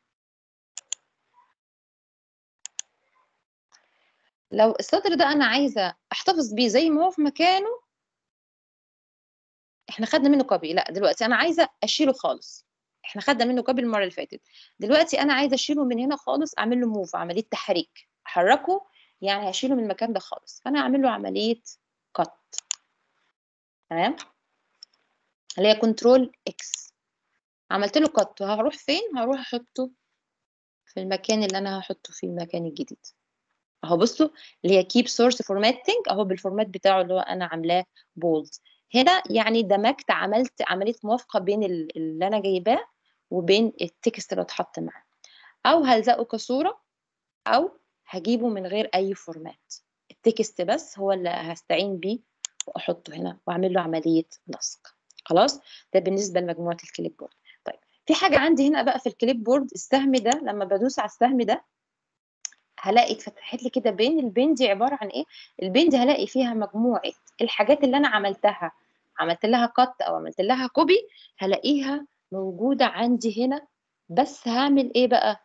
لو السطر ده انا عايزه احتفظ بيه زي ما هو في مكانه احنا خدنا منه كوبي لا دلوقتي انا عايزه اشيله خالص احنا خدنا منه كوبي المره اللي فاتت دلوقتي انا عايزه اشيله من هنا خالص اعمل له موف عمليه تحريك احركه يعني هشيله من المكان ده خالص فانا هعمل له عمليه كت تمام اللي هي كنترول اكس عملت له كت هروح فين هروح احطه في المكان اللي انا هحطه فيه المكان الجديد اهو بصوا اللي هي كيب سورس فورماتنج اهو بالفورمات بتاعه اللي هو انا عاملاه بولد هنا يعني دمجت عملت عمليه موافقه بين اللي انا جايباه وبين التكست اللي اتحط معاه او هلزقه كصوره او هجيبه من غير اي فورمات التكست بس هو اللي هستعين بيه واحطه هنا واعمل له عمليه لصق خلاص ده بالنسبه لمجموعه الكليب بورد طيب في حاجه عندي هنا بقى في الكليب بورد السهم ده لما بدوس على السهم ده هلاقي اتفتحت لي كده بين البين دي عباره عن ايه البين دي هلاقي فيها مجموعه الحاجات اللي انا عملتها عملت لها كت او عملت لها كوبي هلاقيها موجوده عندي هنا بس هعمل ايه بقى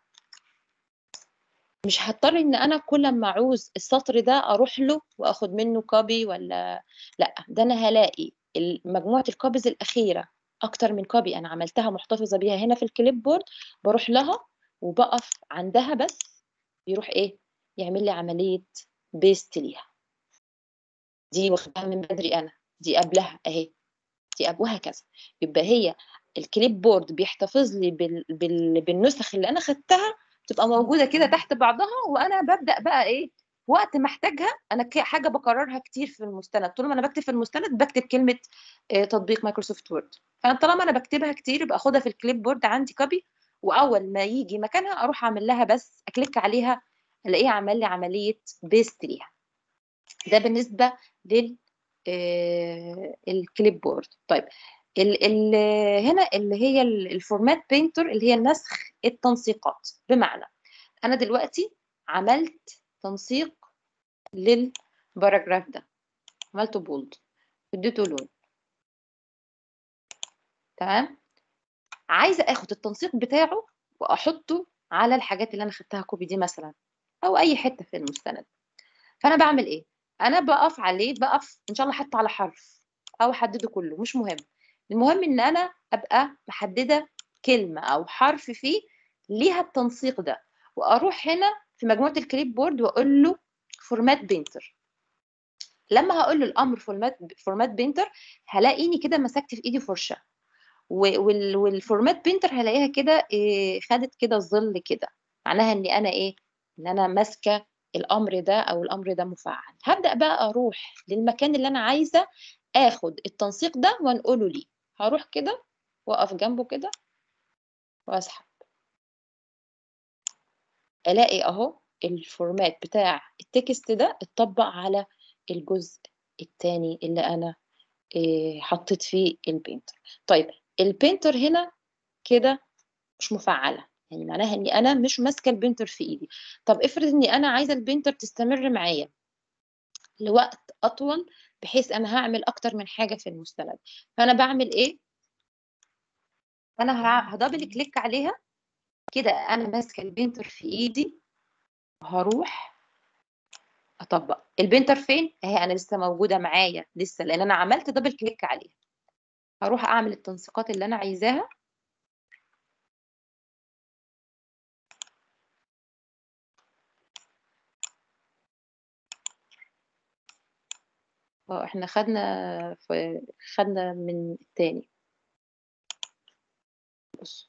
مش هضطر ان انا كل ما اعوز السطر ده اروح له واخد منه كوبي ولا لا ده انا هلاقي مجموعه الكوبيز الاخيره اكتر من كوبي انا عملتها محتفظه بيها هنا في الكليب بورد بروح لها وبقف عندها بس يروح ايه يعمل لي عمليه بيست ليها دي واخدها من بدري انا دي قبلها اهي دي اب وهكذا يبقى هي الكليب بورد بيحتفظ لي بال... بال... بالنسخ اللي انا خدتها تبقى موجوده كده تحت بعضها وانا ببدا بقى ايه وقت ما احتاجها انا حاجه بكررها كتير في المستند طول ما انا بكتب في المستند بكتب كلمه تطبيق مايكروسوفت وورد فانا طالما انا بكتبها كتير يبقى اخدها في الكليب بورد عندي كوبي واول ما يجي مكانها اروح اعمل لها بس اكليك عليها الاقيها عمل لي عمليه بيست ليها ده بالنسبه لل الكليب بورد طيب ال ال هنا اللي هي الفورمات بينتر اللي هي نسخ التنسيقات بمعنى انا دلوقتي عملت تنسيق للباراجراف ده عملته بولد اديته لون تمام عايزه اخد التنسيق بتاعه واحطه على الحاجات اللي انا خدتها كوبي دي مثلا او اي حته في المستند فانا بعمل ايه انا بقف عليه بقف ان شاء الله حتى على حرف او احدده كله مش مهم المهم ان انا ابقى محدده كلمه او حرف فيه ليها التنسيق ده واروح هنا في مجموعه الكليب بورد واقول له فورمات بينتر لما هقول له الامر فورمات فورمات بينتر هلاقيني كده مسكت في ايدي فرشه والفورمات بينتر هلاقيها كده إيه خدت كده الظل كده معناها ان انا ايه ان انا ماسكه الامر ده او الامر ده مفعل هبدا بقى اروح للمكان اللي انا عايزه اخد التنسيق ده وانقله ليه هروح كده واقف جنبه كده واسحب الاقي اهو الفورمات بتاع التكست ده اتطبق على الجزء الثاني اللي انا إيه حطيت فيه البينتر طيب البينتر هنا كده مش مفعله يعني معناها اني انا مش ماسكه البينتر في ايدي طب افرض اني انا عايزه البينتر تستمر معايا لوقت اطول بحيث انا هعمل اكتر من حاجه في المستند فانا بعمل ايه انا هدبل كليك عليها كده انا ماسكه البينتر في ايدي هروح اطبق البينتر فين اهي انا لسه موجوده معايا لسه لان انا عملت دبل كليك عليها هروح اعمل التنسيقات اللي انا عايزاها اه احنا خدنا في خدنا من التاني بص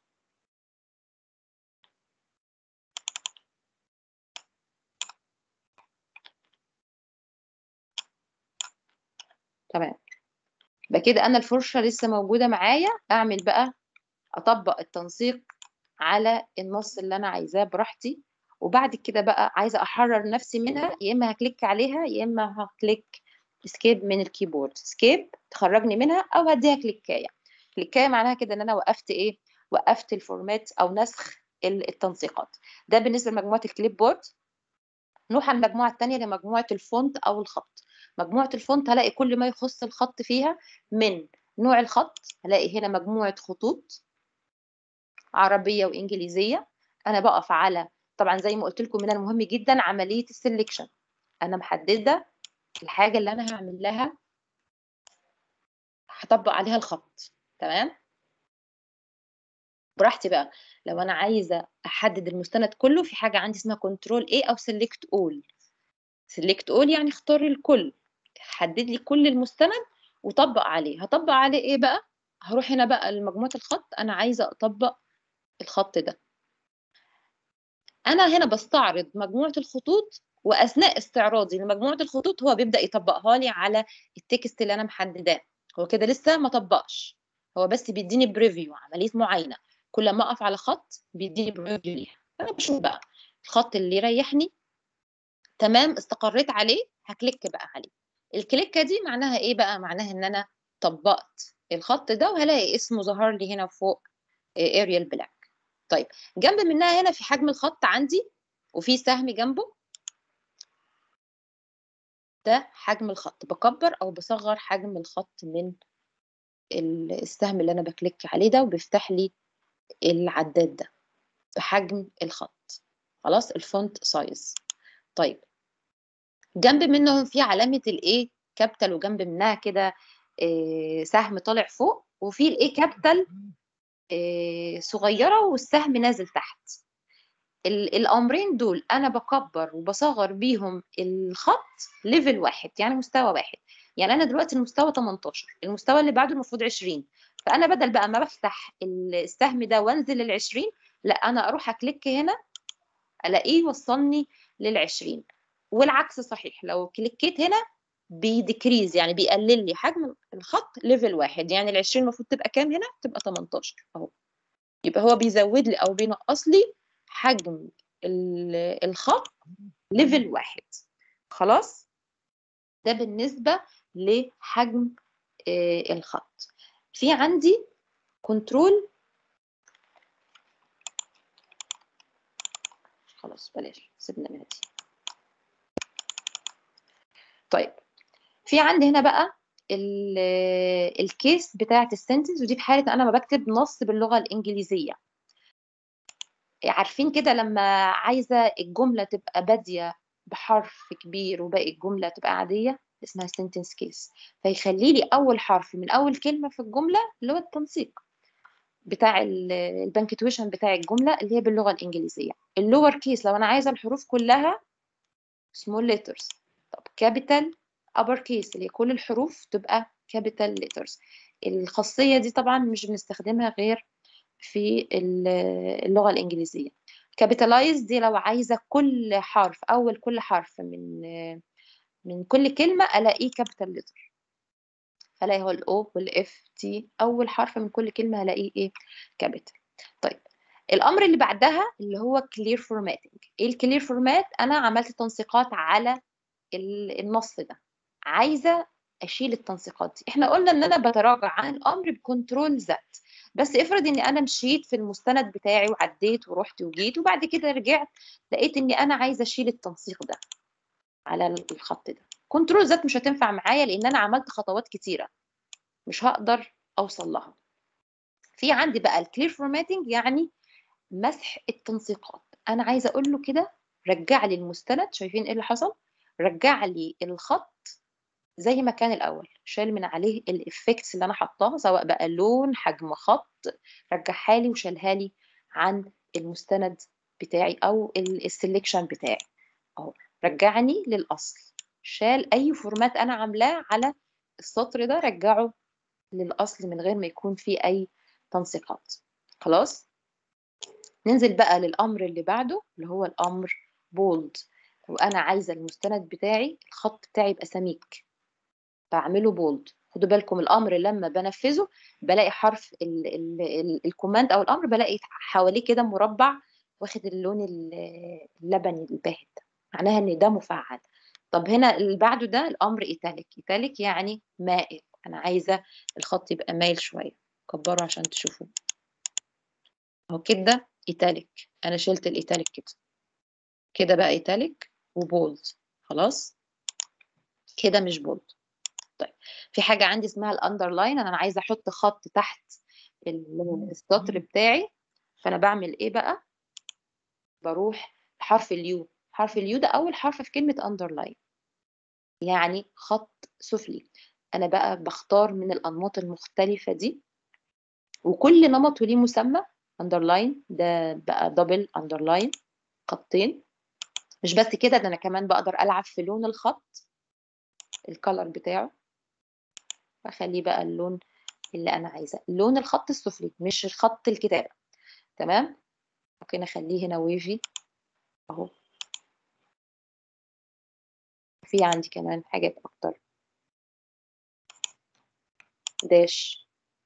تمام يبقى كده انا الفرشه لسه موجوده معايا اعمل بقى اطبق التنسيق على النص اللي انا عايزاه براحتي وبعد كده بقى عايزه احرر نفسي منها يا اما هكليك عليها يا اما هكليك اسكيب من الكيبورد اسكيب تخرجني منها او هديها كليكايه كليكايه معناها كده ان انا وقفت ايه وقفت الفورمات او نسخ التنسيقات ده بالنسبه لمجموعه الكليب بورد نروح على المجموعه الثانيه لمجموعه الفونت او الخط مجموعه الفونت هلاقي كل ما يخص الخط فيها من نوع الخط هلاقي هنا مجموعه خطوط عربيه وانجليزيه انا بقف على طبعا زي ما قلت لكم من المهم جدا عمليه السلكشن انا محدده الحاجه اللي انا هعمل لها هطبق عليها الخط تمام براحتي بقى لو انا عايزه احدد المستند كله في حاجه عندي اسمها كنترول ايه او سيلكت اول سيلكت اول يعني اختار الكل حدد لي كل المستند وطبق عليه هطبق عليه ايه بقى هروح هنا بقى لمجموعه الخط انا عايزه اطبق الخط ده انا هنا بستعرض مجموعه الخطوط واثناء استعراضي لمجموعه الخطوط هو بيبدا يطبقها لي على التكست اللي انا محدداه هو كده لسه ما طبقش هو بس بيديني بريفيو عمليه معاينه كل ما اقف على خط بيديني بريفيو ليها انا بشوف بقى الخط اللي يريحني تمام استقريت عليه هكليك بقى عليه الكليكه دي معناها ايه بقى معناها ان انا طبقت الخط ده وهلاقي اسمه ظهر لي هنا فوق اريال بلاك طيب جنب منها هنا في حجم الخط عندي وفي سهم جنبه ده حجم الخط بكبر او بصغر حجم الخط من السهم اللي انا بكليك عليه ده وبيفتح لي العداد ده بحجم الخط خلاص الفونت سايز طيب جنب منهم في علامة الايه كابيتال وجنب منها كده إيه سهم طالع فوق وفي الايه كابيتال إيه صغيرة والسهم نازل تحت الامرين دول انا بكبر وبصغر بيهم الخط ليفل واحد يعني مستوى واحد يعني انا دلوقتي المستوى 18 المستوى اللي بعده المفروض 20 فانا بدل بقى ما بفتح السهم ده وانزل لل 20 لا انا اروح اكليك هنا الاقيه وصلني لل 20 والعكس صحيح لو كليكيت هنا بيديكريز يعني بيقلل لي حجم الخط ليفل واحد يعني ال 20 المفروض تبقى كام هنا تبقى 18 اهو يبقى هو بيزود لي او بينقص لي حجم الخط ليفل واحد خلاص ده بالنسبة لحجم الخط في عندي كنترول خلاص بلاش سيبنا منها دي طيب في عندي هنا بقى الكيس بتاعة السنتنس ودي في حالة أنا ما بكتب نص باللغة الإنجليزية عارفين كده لما عايزة الجملة تبقى بادية بحرف كبير وباقي الجملة تبقى عادية اسمها sentence case فيخلي لي أول حرف من أول كلمة في الجملة اللي هو التنسيق بتاع البنكتويشن بتاع الجملة اللي هي باللغة الإنجليزية اللور كيس لو أنا عايزة الحروف كلها small letters طب capital upper case اللي هي كل الحروف تبقى capital letters الخاصية دي طبعا مش بنستخدمها غير في اللغة الإنجليزية capitalize دي لو عايزة كل حرف أول كل حرف من من كل كلمة ألاقيه capital letter فلاقي هو ال O وال F T أول حرف من كل كلمة هلاقيه إيه capital طيب الأمر اللي بعدها اللي هو clear formatting إيه ال clear format أنا عملت تنسيقات على النص ده عايزة أشيل التنسيقات دي إحنا قلنا إن أنا بتراجع عن الأمر بكنترول زد بس افرض اني انا مشيت في المستند بتاعي وعديت ورحت وجيت وبعد كده رجعت لقيت اني انا عايزه اشيل التنسيق ده على الخط ده كنترول ذات مش هتنفع معايا لان انا عملت خطوات كتيره مش هقدر اوصل لها في عندي بقى الكلير فورماتنج يعني مسح التنسيقات انا عايزه اقول له كده رجع لي المستند شايفين ايه اللي حصل رجع لي الخط زي ما كان الاول شال من عليه الافكتس اللي انا حطاها سواء بقى لون حجم خط رجعها لي وشالها لي عن المستند بتاعي او السلكشن بتاعي اهو رجعني للاصل شال اي فورمات انا عاملاه على السطر ده رجعه للاصل من غير ما يكون فيه اي تنسيقات خلاص ننزل بقى للامر اللي بعده اللي هو الامر بولد وانا عايزه المستند بتاعي الخط بتاعي يبقى سميك بعمله بولد خدوا بالكم الامر لما بنفذه بلاقي حرف الكوماند او الامر بلاقي حواليه كده مربع واخد اللون اللبني الباهت معناها ان ده مفعل طب هنا اللي بعده ده الامر ايتاليك ايتاليك يعني مائل انا عايزه الخط يبقى مايل شويه كبره عشان تشوفوا اهو كده ايتاليك انا شلت الايتاليك كده كده بقى ايتاليك وبولد خلاص كده مش بولد طيب في حاجه عندي اسمها الاندرلاين انا عايزه احط خط تحت السطر بتاعي فانا بعمل ايه بقى بروح لحرف اليو حرف اليو ده اول حرف في كلمه اندرلاين يعني خط سفلي انا بقى بختار من الانماط المختلفه دي وكل نمط وليه مسمى اندرلاين ده بقى دبل اندرلاين خطين مش بس كده ده انا كمان بقدر العب في لون الخط الكالر بتاعه واخليه بقى اللون اللي انا عايزاه لون الخط السفلي مش خط الكتابه تمام ممكن اخليه هنا ويفي اهو في عندي كمان حاجات اكتر داش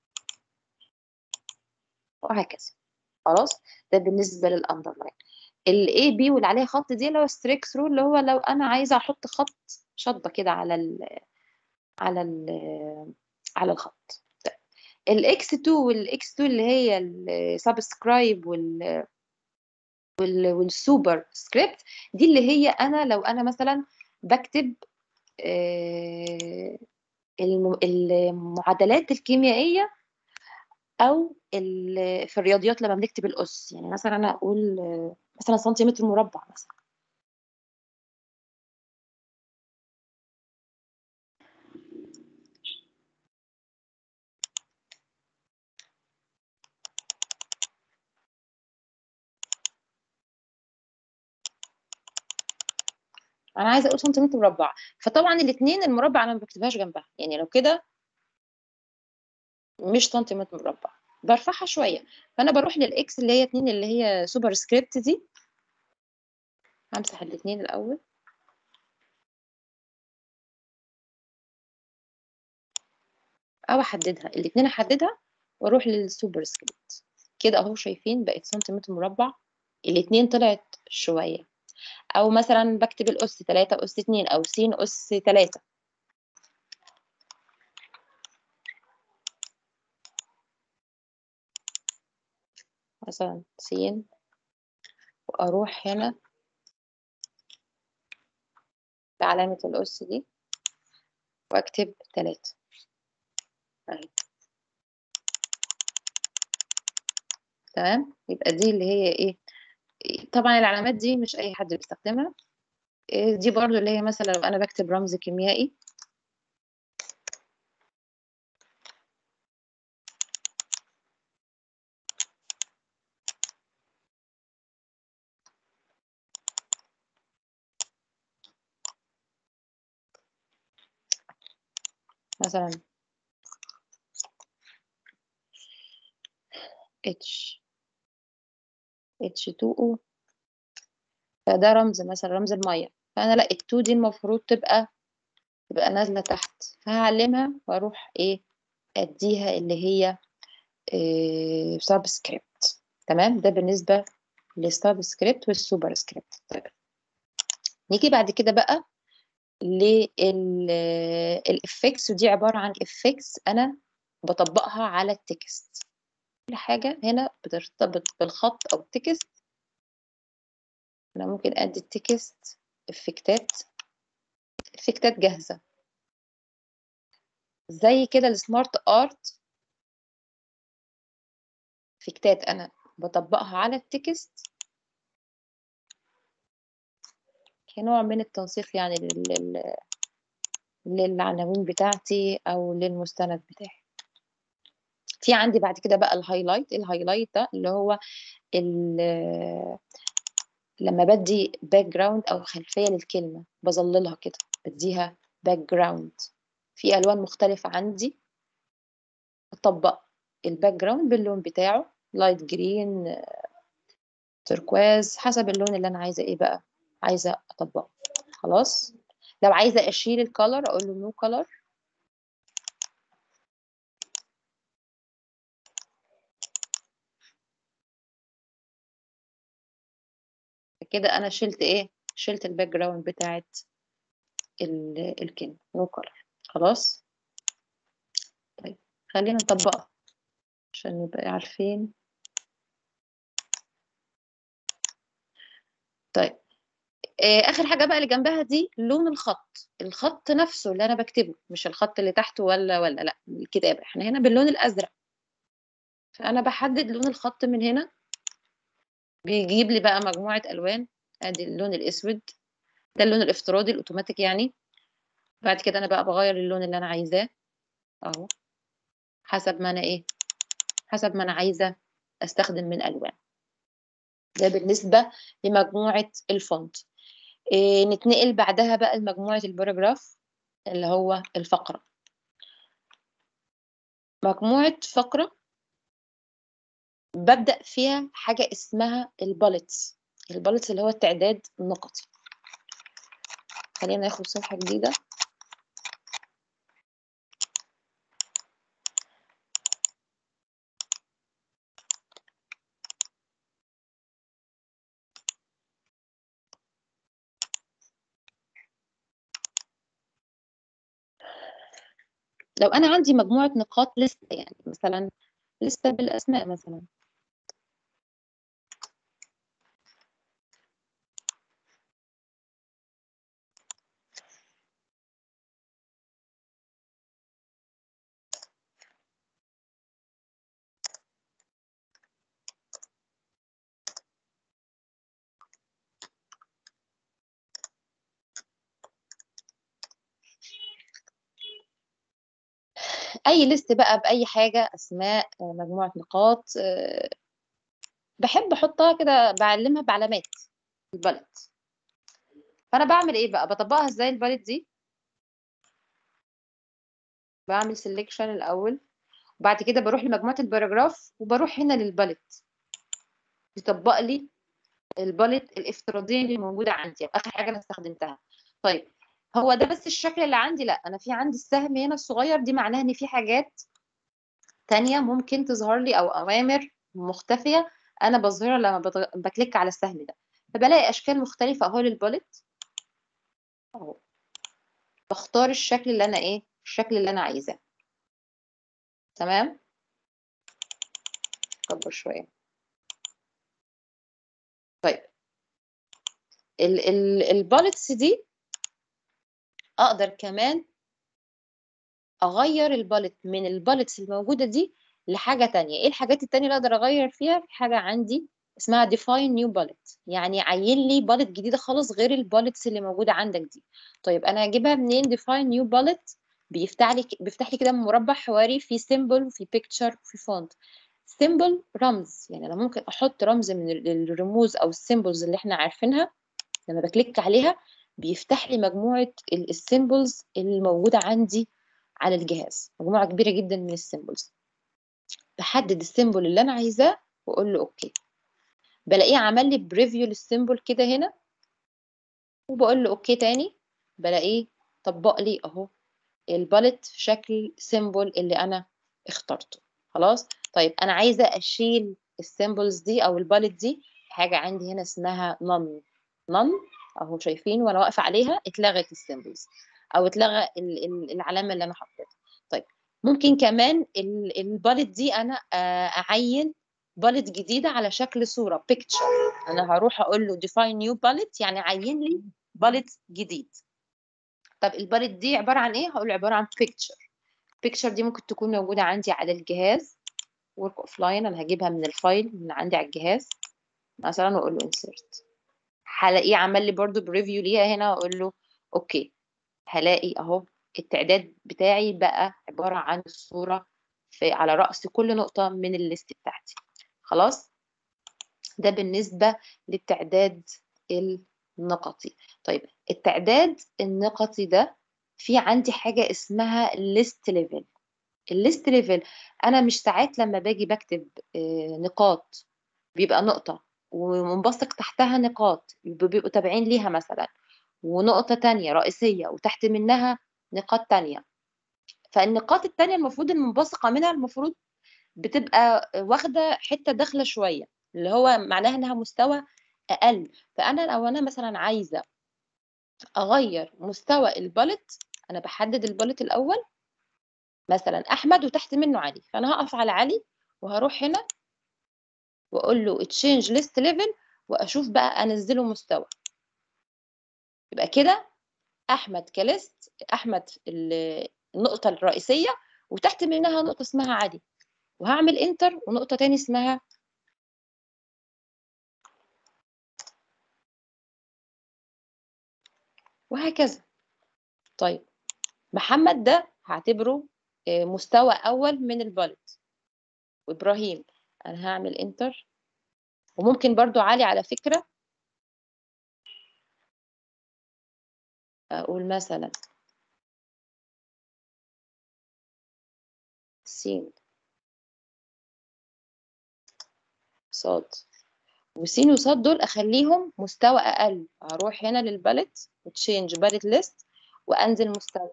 وهكذا خلاص ده بالنسبه للاندرلاين الاي بي واللي عليها خط دي اللي هو ستريك ثرو اللي هو لو انا عايزه احط خط شطه كده على ال على ال على الخط الاكس 2 والاكس 2 اللي هي السبسكرايب وال وال والسوبر سكريبت دي اللي هي انا لو انا مثلا بكتب آه، الم- المعادلات الكيميائيه او ال- في الرياضيات لما بنكتب الاس يعني مثلا انا اقول آه، مثلا سنتيمتر مربع مثلا انا عايزه اقول سنتيمتر مربع فطبعا الاثنين المربع انا ما بكتبهاش جنبها يعني لو كده مش سنتيمتر مربع برفعها شويه فانا بروح للاكس اللي هي 2 اللي هي سوبر سكريبت دي همسح الاثنين الاول او احددها الاثنين احددها واروح للسوبر سكريبت كده اهو شايفين بقت سنتيمتر مربع الاثنين طلعت شويه او مثلا بكتب الاس 3 اس 2 او س اس 3 مثلا س واروح هنا بعلامة الأس دي وأكتب تلاتة أهي تمام يبقى دي اللي هي إيه إيه، طبعا العلامات دي مش أي حد بيستخدمها إيه، دي برضو اللي هي مثلا لو أنا بكتب رمز كيميائي مثلا H H2O فده رمز مثلا رمز المية فأنا لا التو دي المفروض تبقى تبقى نازلة تحت فهعلمها وأروح إيه أديها اللي هي إيه سبسكريبت تمام ده بالنسبة للسب سكريبت والسوبر سكريبت طيب نيجي بعد كده بقى للإفكتس ودي عبارة عن إفكتس أنا بطبقها على التكست كل حاجة هنا بترتبط بالخط أو التكست أنا ممكن أدي التكست إفكتات إفكتات جاهزة زي كده السمارت آرت إفكتات أنا بطبقها على التكست كنوع من التنسيق يعني لل... لل- للعناوين بتاعتي أو للمستند بتاعي في عندي بعد كده بقى الهايلايت الهايلايت ده اللي هو ال- لما بدي باك جراوند او خلفيه للكلمه بظللها كده بديها باك جراوند في الوان مختلفه عندي اطبق الباك جراوند باللون بتاعه لايت جرين تركواز حسب اللون اللي انا عايزه ايه بقى عايزه اطبقه خلاص لو عايزه اشيل الكالر اقول له نو كالر كده انا شلت ايه شلت الباك جراوند بتاعت ال- الكلمه نو كالر خلاص طيب خلينا نطبقها عشان نبقى عارفين طيب آه، اخر حاجه بقى اللي جنبها دي لون الخط الخط نفسه اللي انا بكتبه مش الخط اللي تحته ولا ولا لا الكتابه احنا هنا باللون الازرق فانا بحدد لون الخط من هنا بيجيب لي بقى مجموعه الوان ادي اللون الاسود ده اللون الافتراضي الاوتوماتيك يعني بعد كده انا بقى بغير اللون اللي انا عايزاه اهو حسب ما انا ايه حسب ما انا عايزه استخدم من الوان ده بالنسبه لمجموعه الفونت إيه نتنقل بعدها بقى لمجموعه الباراجراف اللي هو الفقره مجموعه فقره ببدا فيها حاجه اسمها البالتس البالتس اللي هو التعداد النقطي خلينا ناخد صفحه جديده لو انا عندي مجموعه نقاط لسته يعني مثلا لسته بالاسماء مثلا اي ليست بقى باي حاجه اسماء مجموعه نقاط بحب احطها كده بعلمها بعلامات البلد فانا بعمل ايه بقى بطبقها ازاي البلد دي بعمل سيلكشن الاول وبعد كده بروح لمجموعه الباراجراف وبروح هنا للبلد يطبق لي البلد الافتراضيه اللي موجوده عندي او اخر حاجه انا استخدمتها طيب هو ده بس الشكل اللي عندي لا انا في عندي السهم هنا الصغير دي معناها ان في حاجات تانية ممكن تظهر لي او اوامر مختفيه انا بظهرها لما بضغ... بكليك على السهم ده فبلاقي اشكال مختلفه اهو للبولت اهو بختار الشكل اللي انا ايه الشكل اللي انا عايزاه تمام كبر شويه طيب ال ال البولتس دي اقدر كمان اغير البالت من البالتس الموجوده دي لحاجه تانية ايه الحاجات التانية اللي اقدر اغير فيها في حاجه عندي اسمها define new bullet يعني عين لي بالت جديده خالص غير البالتس اللي موجوده عندك دي طيب انا هجيبها منين define new bullet بيفتح لي بيفتح لي كده مربع حواري في symbol وفي picture وفي font symbol رمز يعني انا ممكن احط رمز من الرموز او السيمبلز اللي احنا عارفينها لما بكليك عليها بيفتح لي مجموعة السيمبلز الموجودة عندي على الجهاز مجموعة كبيرة جدا من السيمبلز بحدد السيمبل اللي أنا عايزاه وأقول له أوكي بلاقيه عمل لي بريفيو للسيمبل كده هنا وبقول له أوكي تاني بلاقيه طبق لي أهو الباليت في شكل سيمبل اللي أنا اخترته خلاص طيب أنا عايزة أشيل السيمبلز دي أو الباليت دي حاجة عندي هنا اسمها none none اهو شايفين وانا واقفه عليها اتلغت السيمبلز او اتلغى العلامه اللي انا حطيتها طيب ممكن كمان الباليت دي انا اعين باليت جديده على شكل صوره بيكتشر انا هروح اقول له define new باليت يعني عين لي باليت جديد طب الباليت دي عباره عن ايه هقول عباره عن بيكتشر بيكتشر دي ممكن تكون موجوده عندي على الجهاز ورك اوف لاين انا هجيبها من الفايل من عندي على الجهاز مثلا واقول له insert هلاقيه عمل لي برضو بريفيو ليها هنا واقول له اوكي هلاقي اهو التعداد بتاعي بقى عباره عن الصوره في على راس كل نقطه من الليست بتاعتي خلاص ده بالنسبه للتعداد النقطي طيب التعداد النقطي ده في عندي حاجه اسمها ليست ليفل الليست ليفل انا مش ساعات لما باجي بكتب نقاط بيبقى نقطه ومنبثق تحتها نقاط بيبقوا تابعين ليها مثلا ونقطة تانية رئيسية وتحت منها نقاط تانية فالنقاط التانية المفروض المنبثقة منها المفروض بتبقى واخدة حتة داخلة شوية اللي هو معناها انها مستوى اقل فانا لو انا مثلا عايزة اغير مستوى البلت انا بحدد البلت الاول مثلا احمد وتحت منه علي فانا هقف على علي وهروح هنا واقول له change list level واشوف بقى انزله مستوى يبقى كده احمد كليست احمد النقطه الرئيسيه وتحت منها نقطه اسمها علي وهعمل انتر ونقطه تاني اسمها وهكذا طيب محمد ده هعتبره مستوى اول من البلد وابراهيم انا هعمل انتر وممكن برضو عالي على فكرة اقول مثلا سين صاد وسين وصاد دول اخليهم مستوى اقل هروح هنا للباليت وتشينج باليت ليست وانزل مستوى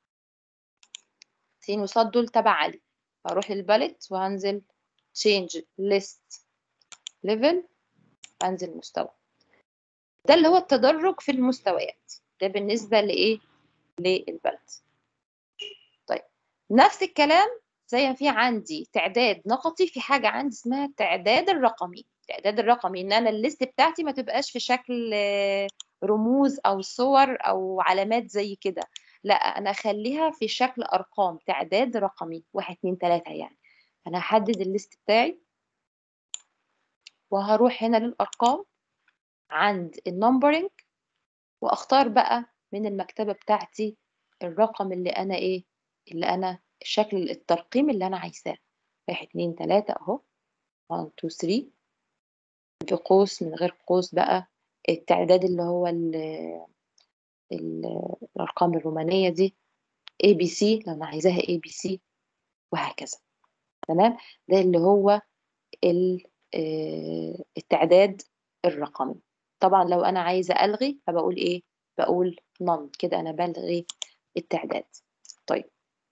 سين وصاد دول تبع علي هروح للباليت وهنزل تشينج ليست ليفل وانزل مستوى ده اللي هو التدرج في المستويات ده بالنسبه لايه للباليت طيب نفس الكلام زي ما في عندي تعداد نقطي في حاجه عندي اسمها التعداد الرقمي التعداد الرقمي ان انا الليست بتاعتي ما تبقاش في شكل رموز او صور او علامات زي كده لا انا اخليها في شكل ارقام تعداد رقمي واحد اتنين تلاتة يعني انا هحدد الليست بتاعي وهروح هنا للارقام عند النمبرنج واختار بقى من المكتبة بتاعتي الرقم اللي انا ايه اللي انا الشكل الترقيم اللي انا عايزاه واحد اتنين تلاتة اهو 1 2 3 بقوس من غير قوس بقى التعداد اللي هو ال ال الأرقام الرومانية دي A B C لو أنا عايزاها A B C وهكذا تمام ده اللي هو التعداد الرقمي طبعا لو أنا عايزة ألغي فبقول إيه بقول none كده أنا بلغي التعداد طيب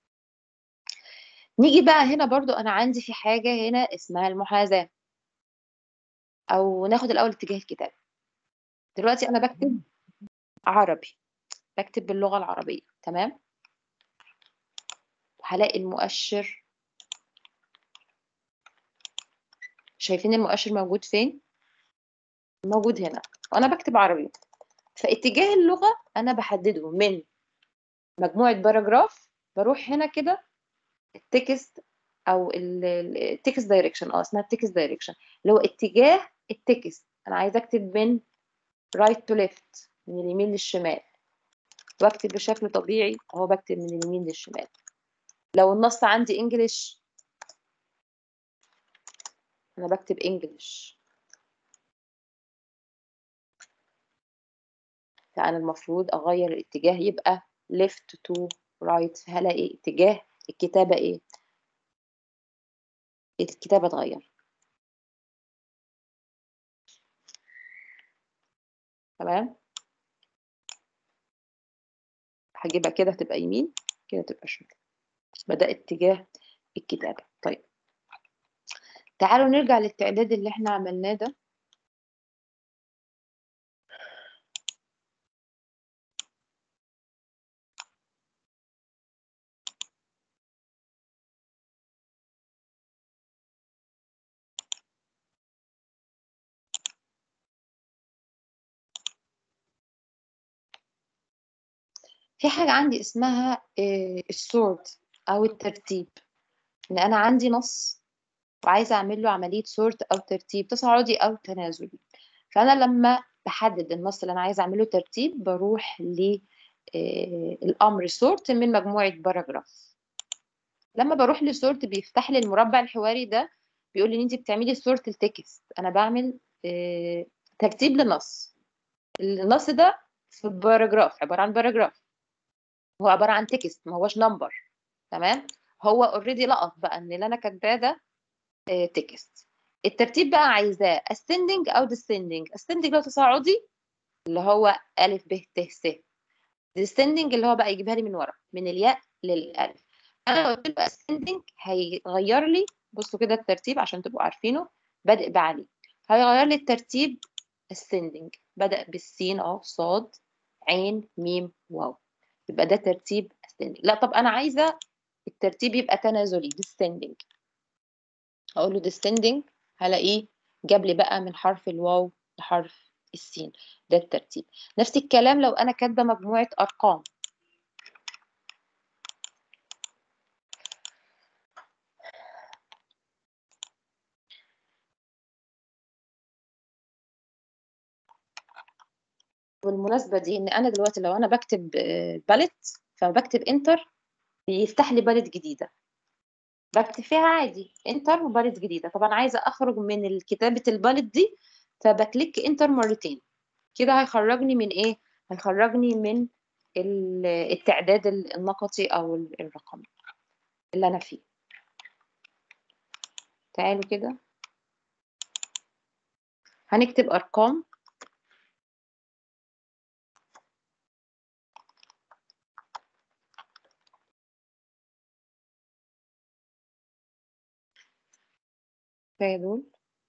نيجي بقى هنا برضو أنا عندي في حاجة هنا اسمها المحاذاة أو ناخد الأول اتجاه الكتاب دلوقتي أنا بكتب عربي بكتب باللغة العربية تمام وهلاقي المؤشر شايفين المؤشر موجود فين موجود هنا وانا بكتب عربي فاتجاه اللغة انا بحدده من مجموعة باراجراف بروح هنا كده التكست او التكست دايركشن اه اسمها التكست دايركشن اللي هو اتجاه التكست انا عايزه اكتب من رايت تو ليفت من اليمين للشمال واكتب بشكل طبيعي اهو بكتب من اليمين للشمال لو النص عندي انجليش انا بكتب انجليش فانا المفروض اغير الاتجاه يبقى left to right هلاقي اتجاه الكتابة ايه الكتابة اتغير تمام هجيبها كده هتبقى يمين كده تبقى شمال بدأ اتجاه الكتابة طيب تعالوا نرجع للتعداد اللي احنا عملناه ده في حاجة عندي اسمها السورد أو الترتيب إن أنا عندي نص وعايزة أعمل له عملية سورت أو ترتيب تصاعدي أو تنازلي فأنا لما بحدد النص اللي أنا عايزة أعمله ترتيب بروح للأمر سورت من مجموعة باراجراف لما بروح لسورت بيفتح لي المربع الحواري ده بيقول لي ان انت بتعملي سورت التكست انا بعمل ترتيب لنص النص ده في باراجراف عباره عن باراجراف هو عباره عن تكست ما هوش نمبر تمام هو اوريدي لقط بقى ان اللي انا كاتباه ده تكست الترتيب بقى عايزاه ascending او descending ascending لو تصاعدي اللي هو الف ب ت س descending اللي هو بقى يجيبها لي من ورا من الياء للالف انا لو قلت له ascending هيغير لي بصوا كده الترتيب عشان تبقوا عارفينه بادئ بعلي هيغير لي الترتيب ascending بدأ بالسين اهو صاد عين ميم واو يبقى ده ترتيب ascending لا طب انا عايزه الترتيب يبقى تنازلي descending اقول له descending هلاقيه جاب لي بقى من حرف الواو لحرف السين ده الترتيب نفس الكلام لو انا كاتبه مجموعه ارقام بالمناسبة دي ان انا دلوقتي لو انا بكتب باليت فبكتب انتر بيفتح لي باليت جديدة بكتب فيها عادي انتر وبالت جديده طبعا عايزه اخرج من كتابه البالت دي فبكليك انتر مرتين كده هيخرجني من ايه هيخرجني من ال- التعداد النقطي او ال- الرقمي اللي انا فيه تعالوا كده هنكتب ارقام كفايه دول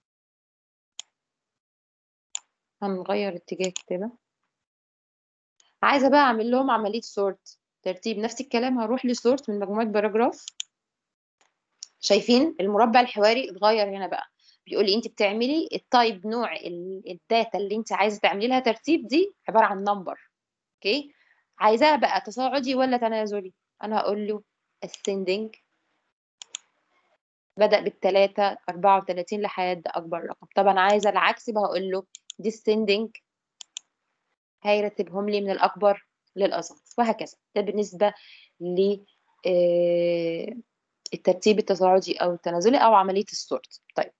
هنغير اتجاه الكتابة عايزة بقى أعمل لهم عملية سورت ترتيب نفس الكلام هروح لسورت من مجموعة باراجراف شايفين المربع الحواري اتغير هنا بقى بيقول لي انت بتعملي التايب نوع ال- الداتا اللي انت عايزه تعملي لها ترتيب دي عباره عن نمبر اوكي عايزاها بقى تصاعدي ولا تنازلي انا هقول له ascending بدأ بالتلاتة أربعة وتلاتين لحد أكبر رقم طبعا عايزة العكس بقى هقول له descending هيرتبهم لي من الأكبر للأصغر وهكذا ده بالنسبة ل آه، الترتيب التصاعدي أو التنازلي أو عملية السورت طيب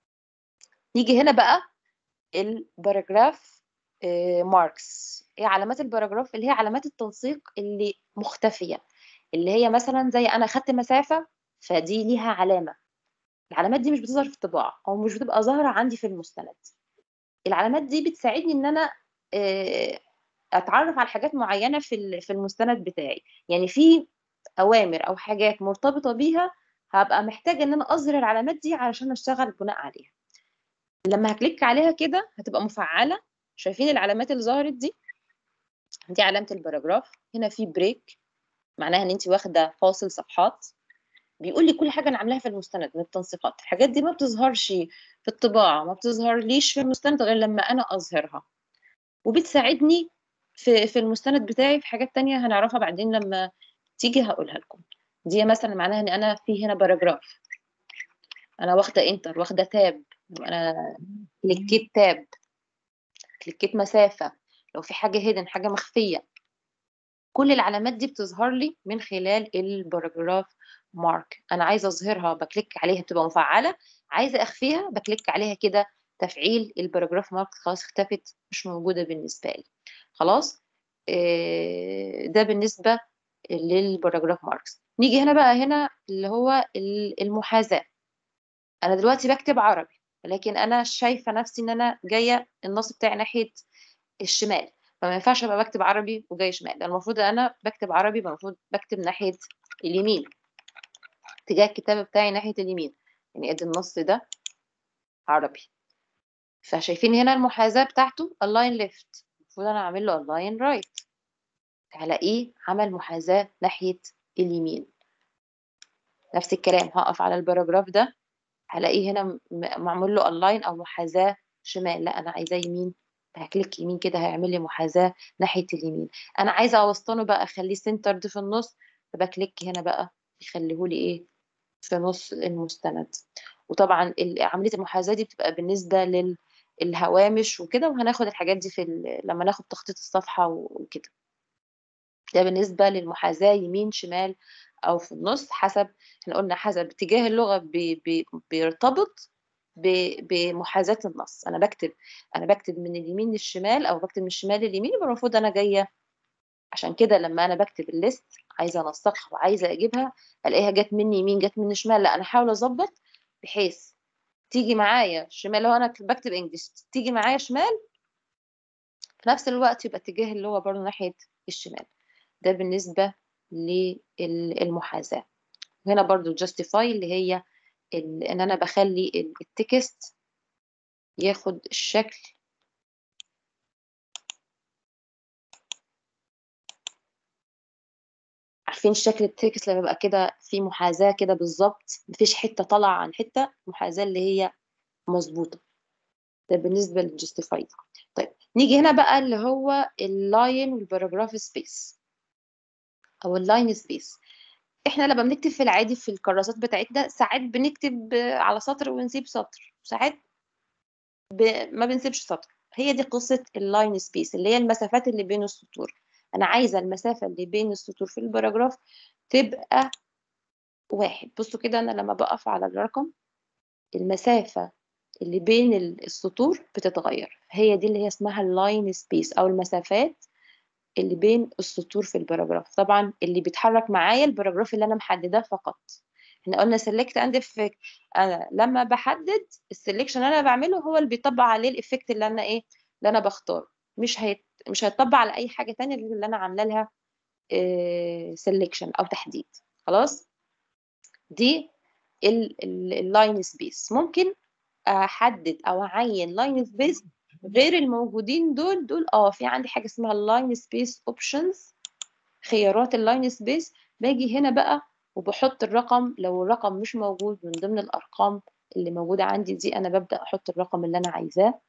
نيجي هنا بقى الباراجراف ماركس ايه علامات الباراجراف اللي هي علامات التنسيق اللي مختفية اللي هي مثلا زي أنا خدت مسافة فدي ليها علامة العلامات دي مش بتظهر في الطباعة أو مش بتبقى ظاهرة عندي في المستند العلامات دي بتساعدني إن أنا آه، أتعرف على حاجات معينة في ال- في المستند بتاعي يعني في أوامر أو حاجات مرتبطة بيها هبقى محتاجة إن أنا أظهر العلامات دي علشان أشتغل بناء عليها لما هكليك عليها كده هتبقى مفعلة شايفين العلامات اللي ظهرت دي دي علامة الباراجراف هنا في بريك معناها ان انت واخدة فاصل صفحات بيقول لي كل حاجة انا عاملاها في المستند من التنسيقات الحاجات دي ما بتظهرش في الطباعة ما بتظهرليش في المستند غير لما انا اظهرها وبتساعدني في في المستند بتاعي في حاجات تانية هنعرفها بعدين لما تيجي هقولها لكم دي مثلا معناها ان انا في هنا باراجراف انا واخدة انتر واخدة تاب انا كليكيت تاب كليكيت مسافة لو في حاجة هيدن حاجة مخفية كل العلامات دي بتظهر لي من خلال الباراجراف مارك انا عايزه اظهرها بكليك عليها بتبقى مفعله عايزه اخفيها بكليك عليها كده تفعيل الباراجراف مارك خلاص اختفت مش موجوده بالنسبه لي خلاص آه، ده بالنسبه للباراجراف ماركس نيجي هنا بقى هنا اللي هو ال- المحاذاه انا دلوقتي بكتب عربي ولكن انا شايفه نفسي ان انا جايه النص بتاعي ناحيه الشمال فما ينفعش ابقى بكتب عربي وجاي شمال المفروض انا بكتب عربي يبقى المفروض بكتب ناحيه اليمين اتجاه الكتابه بتاعي ناحيه اليمين يعني ادي النص ده عربي فشايفين هنا المحاذاه بتاعته align left المفروض انا اعمل له align right هلاقيه عمل محاذاه ناحيه اليمين نفس الكلام هقف على الباراجراف ده هلاقيه هنا م- معمول له align او محاذاه شمال لا انا عايزاه يمين هكليك يمين كده هيعمل لي محاذاه ناحيه اليمين انا عايزه اوسطنه بقى اخليه سنترد في النص فبكليك هنا بقى يخليه لي ايه في نص المستند وطبعا ال- عمليه المحاذاه دي بتبقى بالنسبه للهوامش وكده وهناخد الحاجات دي في ال- لما ناخد تخطيط الصفحه وكده ده بالنسبه للمحاذاه يمين شمال او في النص حسب احنا قلنا حسب اتجاه اللغه بي بي بيرتبط ب- بمحاذاه النص انا بكتب انا بكتب من اليمين للشمال او بكتب من الشمال لليمين يبقى المفروض انا جايه عشان كده لما انا بكتب الليست عايزه انسقها وعايزه اجيبها الاقيها جت مني يمين جت مني شمال لا انا احاول اظبط بحيث تيجي معايا شمال لو انا بكتب انجلش تيجي معايا شمال في نفس الوقت يبقى اتجاه اللغه برضه ناحيه الشمال ده بالنسبه للمحاذاه هنا برضو justify اللي هي ال- ان انا بخلي ال- التكست ياخد الشكل عارفين شكل التكست لما يبقى كده في محاذاة كده بالظبط مفيش حتة طالعة عن حتة محاذاة اللي هي مظبوطة ده بالنسبة للجستيفايد طيب نيجي هنا بقى اللي هو اللاين والباراجراف سبيس او اللاين سبيس احنا لما بنكتب في العادي في الكراسات بتاعتنا ساعات بنكتب على سطر ونسيب سطر ساعات ب... ما بنسيبش سطر هي دي قصة اللاين سبيس اللي هي المسافات اللي بين السطور أنا عايزة المسافة اللي بين السطور في الباراجراف تبقى واحد بصوا كده انا لما بقف على الرقم المسافة اللي بين ال- السطور بتتغير هي دي اللي هي اسمها اللاين سبيس او المسافات اللي بين السطور في الباراجراف طبعا اللي بيتحرك معايا الباراجراف اللي انا محدداه فقط احنا قلنا سيلكت اند افكت انا لما بحدد السلكشن اللي انا بعمله هو اللي بيطبق عليه الافكت اللي انا ايه اللي انا بختاره مش هيت... مش هيطبق على اي حاجه تانية غير اللي انا عامله لها سيلكشن او تحديد خلاص دي اللاين سبيس ممكن احدد او اعين لاين سبيس غير الموجودين دول دول اه في عندي حاجه اسمها اللاين سبيس اوبشنز خيارات اللاين سبيس باجي هنا بقى وبحط الرقم لو الرقم مش موجود من ضمن الارقام اللي موجوده عندي دي انا ببدا احط الرقم اللي انا عايزاه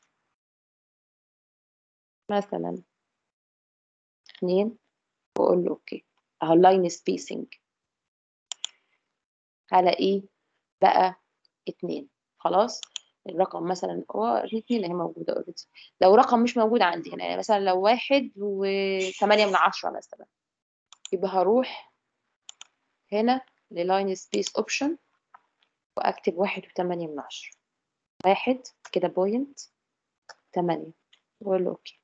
مثلا اتنين واقول له اوكي اهو لاين سبيسنج هلاقيه بقى اتنين خلاص الرقم مثلا هو اتنين اهي موجودة اوريدي لو رقم مش موجود عندي هنا يعني مثلا لو واحد وثمانية من عشرة مثلا يبقى هروح هنا للاين سبيس اوبشن واكتب واحد وثمانية من عشرة واحد كده بوينت تمانية واقول له اوكي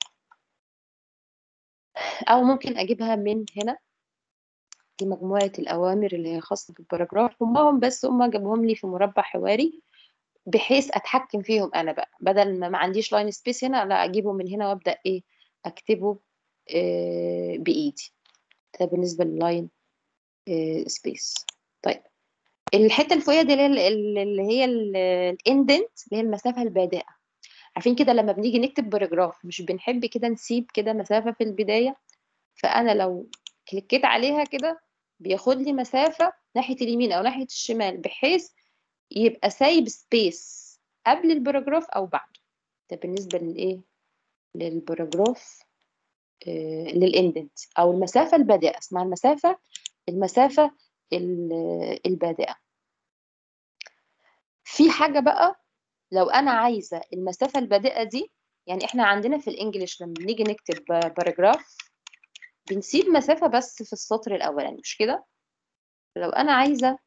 او ممكن اجيبها من هنا دي مجموعة الأوامر اللي هي خاصة بالباراجراف هم بس هم جابوهم لي في مربع حواري بحيث أتحكم فيهم أنا بقى بدل ما ما عنديش لاين سبيس هنا لا أجيبه من هنا وأبدأ إيه أكتبه آه بإيدي ده بالنسبة لللاين سبيس طيب الحتة الفوقية دي اللي هي اللي هي الاندنت اللي هي المسافة البادئة عارفين كده لما بنيجي نكتب باراجراف مش بنحب كده نسيب كده مسافة في البداية فأنا لو كليكيت عليها كده بياخد لي مسافة ناحية اليمين أو ناحية الشمال بحيث يبقى سايب سبيس قبل الباراجراف أو بعده ده بالنسبة للإيه؟ للباراجراف آه للإندنت أو المسافة البادئة اسمها المسافة المسافة البادئة في حاجة بقى لو أنا عايزة المسافة البادئة دي يعني إحنا عندنا في الإنجليش لما بنيجي نكتب باراجراف بنسيب مسافة بس في السطر الأولاني مش كده؟ لو أنا عايزة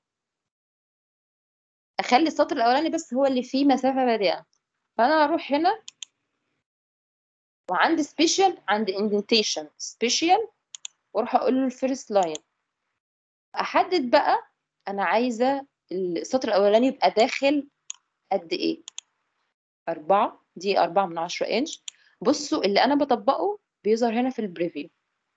أخلي السطر الأولاني بس هو اللي فيه مسافة بادئة فأنا هروح هنا وعندي سبيشال عندي indentation سبيشال وأروح أقول له الفيرست لاين أحدد بقى أنا عايزة السطر الأولاني يبقى داخل قد إيه؟ أربعة دي أربعة من عشرة إنش بصوا اللي أنا بطبقه بيظهر هنا في البريفيو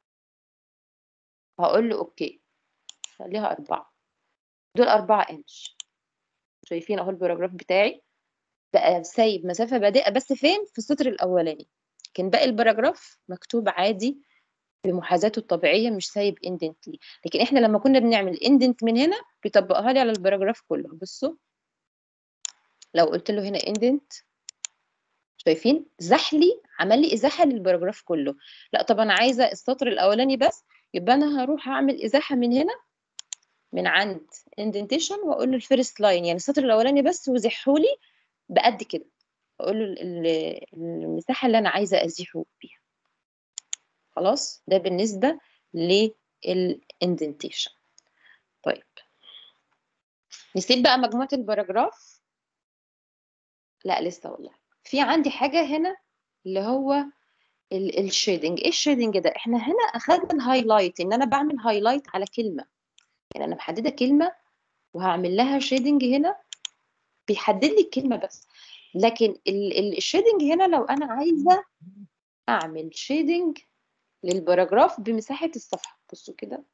هقول له اوكي خليها أربعة دول أربعة إنش شايفين أهو الباراجراف بتاعي بقى سايب مسافة بادئة بس فين في السطر الأولاني لكن باقي الباراجراف مكتوب عادي بمحاذاته الطبيعية مش سايب اندنت ليه لكن احنا لما كنا بنعمل اندنت من هنا بيطبقها لي على الباراجراف كله بصوا لو قلت له هنا اندنت شايفين زحلي عمل لي ازاحه للباراجراف كله لا طب انا عايزه السطر الاولاني بس يبقى انا هروح اعمل ازاحه من هنا من عند اندنتيشن واقول له الفيرست لاين يعني السطر الاولاني بس وزحه لي بقد كده اقول له المساحه اللي انا عايزه ازيحه بيها خلاص ده بالنسبه للاندنتيشن طيب نسيب بقى مجموعه الباراجراف لا لسه والله في عندي حاجه هنا اللي هو الشيدنج ايه الشيدنج ده احنا هنا اخدنا الهايلايت ان انا بعمل هايلايت على كلمه يعني انا محدده كلمه وهعمل لها شيدنج هنا بيحدد لي الكلمه بس لكن الشيدنج هنا لو انا عايزه اعمل شيدنج للباراجراف بمساحه الصفحه بصوا كده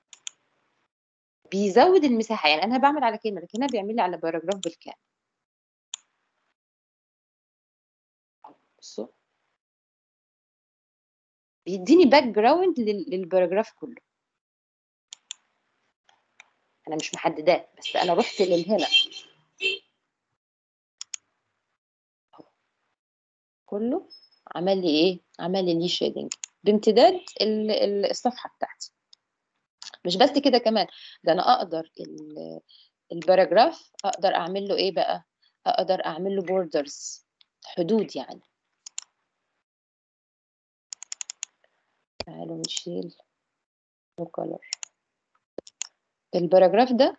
بيزود المساحه يعني انا بعمل على كلمه لكن هنا بيعمل لي على باراجراف بالكامل بصوا بيديني باك جراوند للباراجراف كله انا مش محدداه بس انا رحت للهنا كله عمل لي ايه عمل لي شيدنج بامتداد الصفحه بتاعتي مش بس كده كمان ده انا اقدر الباراجراف اقدر اعمل له ايه بقى اقدر اعمل له بوردرز حدود يعني تعالوا نشيل نو كولر الباراجراف ده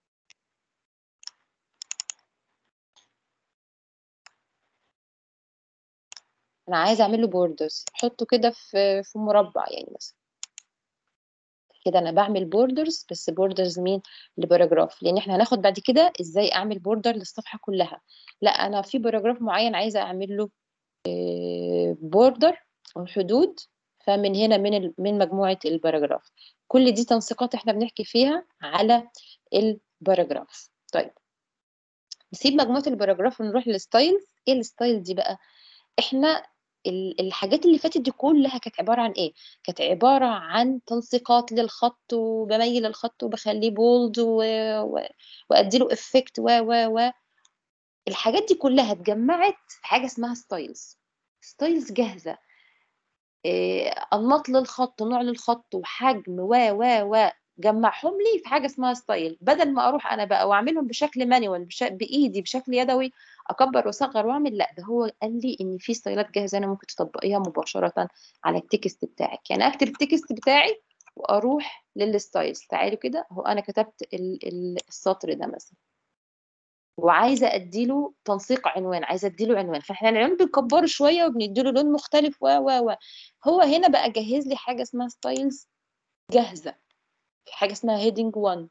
انا عايزه اعمل له بوردرز احطه كده في في مربع يعني مثلا كده انا بعمل بوردرز بس بوردرز مين لباراجراف لان احنا هناخد بعد كده ازاي اعمل بوردر للصفحه كلها لا انا في باراجراف معين عايزه اعمل له بوردر او حدود فمن هنا من ال- من مجموعه الباراجراف كل دي تنسيقات احنا بنحكي فيها على الباراجراف طيب نسيب مجموعه الباراجراف ونروح للستايلز ايه الستايل دي بقى احنا ال- الحاجات اللي فاتت دي كلها كانت عبارة عن ايه كانت عبارة عن تنسيقات للخط وبميل الخط وبخليه بولد و... و... واديله افكت و و و الحاجات دي كلها اتجمعت في حاجة اسمها ستايلز ستايلز جاهزة إيه انماط للخط نوع للخط وحجم و و و جمعهم لي في حاجه اسمها ستايل بدل ما اروح انا بقى واعملهم بشكل مانيوال بش... بايدي بشكل يدوي اكبر واصغر واعمل لا ده هو قال لي ان في ستايلات جاهزه انا ممكن تطبقيها مباشره على التكست بتاعك يعني اكتب التكست بتاعي واروح للستايلز تعالوا كده اهو انا كتبت ال... ال... السطر ده مثلا وعايزه اديله تنسيق عنوان عايزه اديله عنوان فاحنا العنوان بنكبره شويه وبنديله لون مختلف و و و هو هنا بقى جهز لي حاجه اسمها ستايلز جاهزه في حاجه اسمها هيدنج 1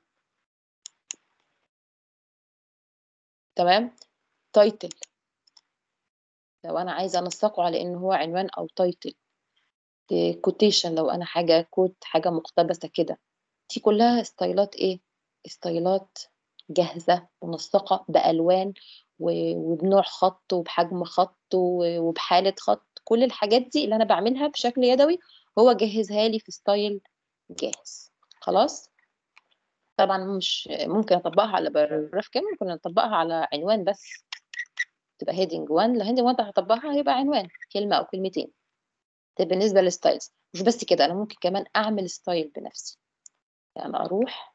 تمام تايتل لو انا عايزه انسقه على انه هو عنوان او تايتل كوتيشن لو انا حاجه كوت حاجه مقتبسه كده دي كلها ستايلات ايه ستايلات جاهزه منسقه بالوان و- وبنوع خط وبحجم خط و- وبحاله خط كل الحاجات دي اللي انا بعملها بشكل يدوي هو جهزها لي في ستايل جاهز خلاص طبعا مش ممكن اطبقها على باراجراف كامل ممكن اطبقها على عنوان بس تبقى هيدنج 1 لو هيدنج 1 هطبقها هيبقى عنوان كلمه او كلمتين ده بالنسبه للستايلز مش بس كده انا ممكن كمان اعمل ستايل بنفسي يعني اروح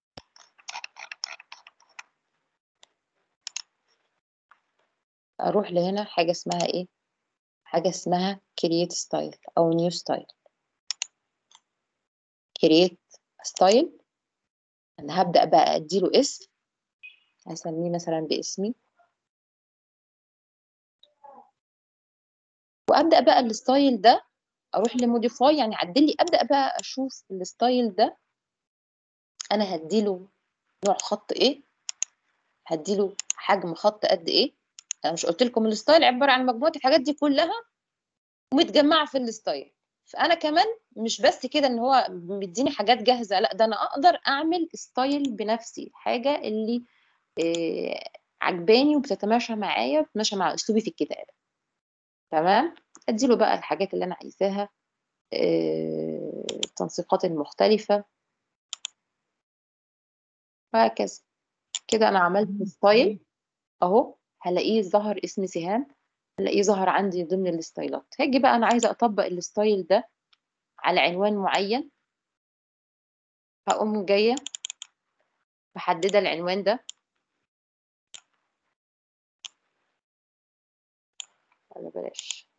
اروح لهنا حاجه اسمها ايه حاجه اسمها create style او new style create style انا هبدا بقى اديله اسم هسميه مثلا باسمي وابدا بقى الستايل ده اروح لموديفاي يعني عدل لي ابدا بقى اشوف الستايل ده انا هديله نوع خط ايه هديله حجم خط قد ايه انا مش قلت لكم الستايل عباره عن مجموعه الحاجات دي كلها متجمعه في الستايل فانا كمان مش بس كده ان هو مديني حاجات جاهزه لا ده انا اقدر اعمل ستايل بنفسي حاجه اللي آه، عجباني وبتتماشى معايا وبتتماشى مع اسلوبي في الكتابه تمام اديله بقى الحاجات اللي انا عايزاها آه، التنسيقات المختلفه وهكذا كده انا عملت ستايل اهو هلاقيه ظهر اسم سهام هلاقيه ظهر عندي ضمن الستايلات هاجي بقى انا عايزه اطبق الستايل ده على عنوان معين هقوم جايه محدده العنوان ده ولا بلاش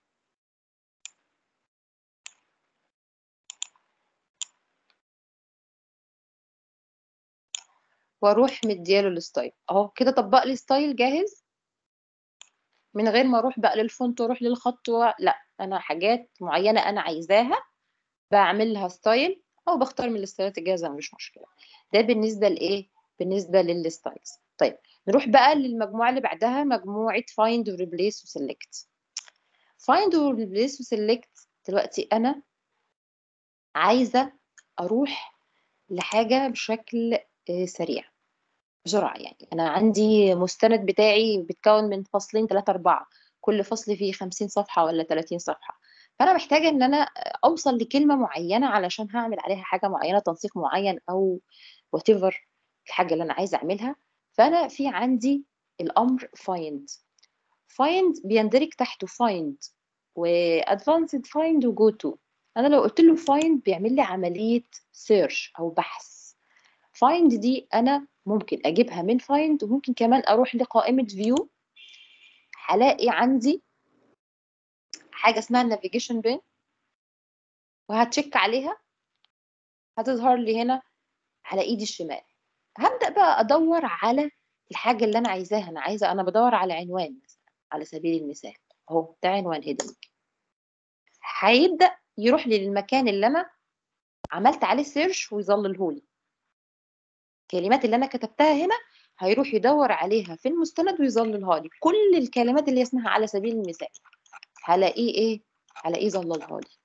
واروح مدياله الستايل اهو كده طبق لي ستايل جاهز من غير ما اروح بقى للفونت واروح للخط و... لا انا حاجات معينه انا عايزاها بعمل لها ستايل او بختار من الستايلات الجاهزه مش مشكله ده بالنسبه لايه بالنسبه للستايلز طيب نروح بقى للمجموعه اللي بعدها مجموعه find وreplace وselect find وreplace وselect دلوقتي انا عايزه اروح لحاجه بشكل آه، سريع بسرعه يعني انا عندي مستند بتاعي بيتكون من فصلين ثلاثة أربعة كل فصل فيه 50 صفحة ولا 30 صفحة فأنا محتاجة إن أنا أوصل لكلمة معينة علشان هعمل عليها حاجة معينة تنسيق معين أو whatever الحاجة اللي أنا عايزة أعملها فأنا في عندي الأمر find find بيندرج تحته find و advanced find و go to أنا لو قلت له find بيعمل لي عملية search أو بحث find دي أنا ممكن أجيبها من find وممكن كمان أروح لقائمة view هلاقي عندي حاجة اسمها navigation bin وهتشيك عليها هتظهر لي هنا على ايدي الشمال هبدأ بقى أدور على الحاجة اللي أنا عايزاها أنا عايزة أنا بدور على عنوان مثلا على سبيل المثال أهو ده عنوان هيدنج هيبدأ يروح لي للمكان اللي أنا عملت عليه سيرش ويظلله لي الكلمات اللي أنا كتبتها هنا هيروح يدور عليها في المستند ويظللها لي كل الكلمات اللي اسمها على سبيل المثال هلاقيه ايه هلاقيه ظللها لي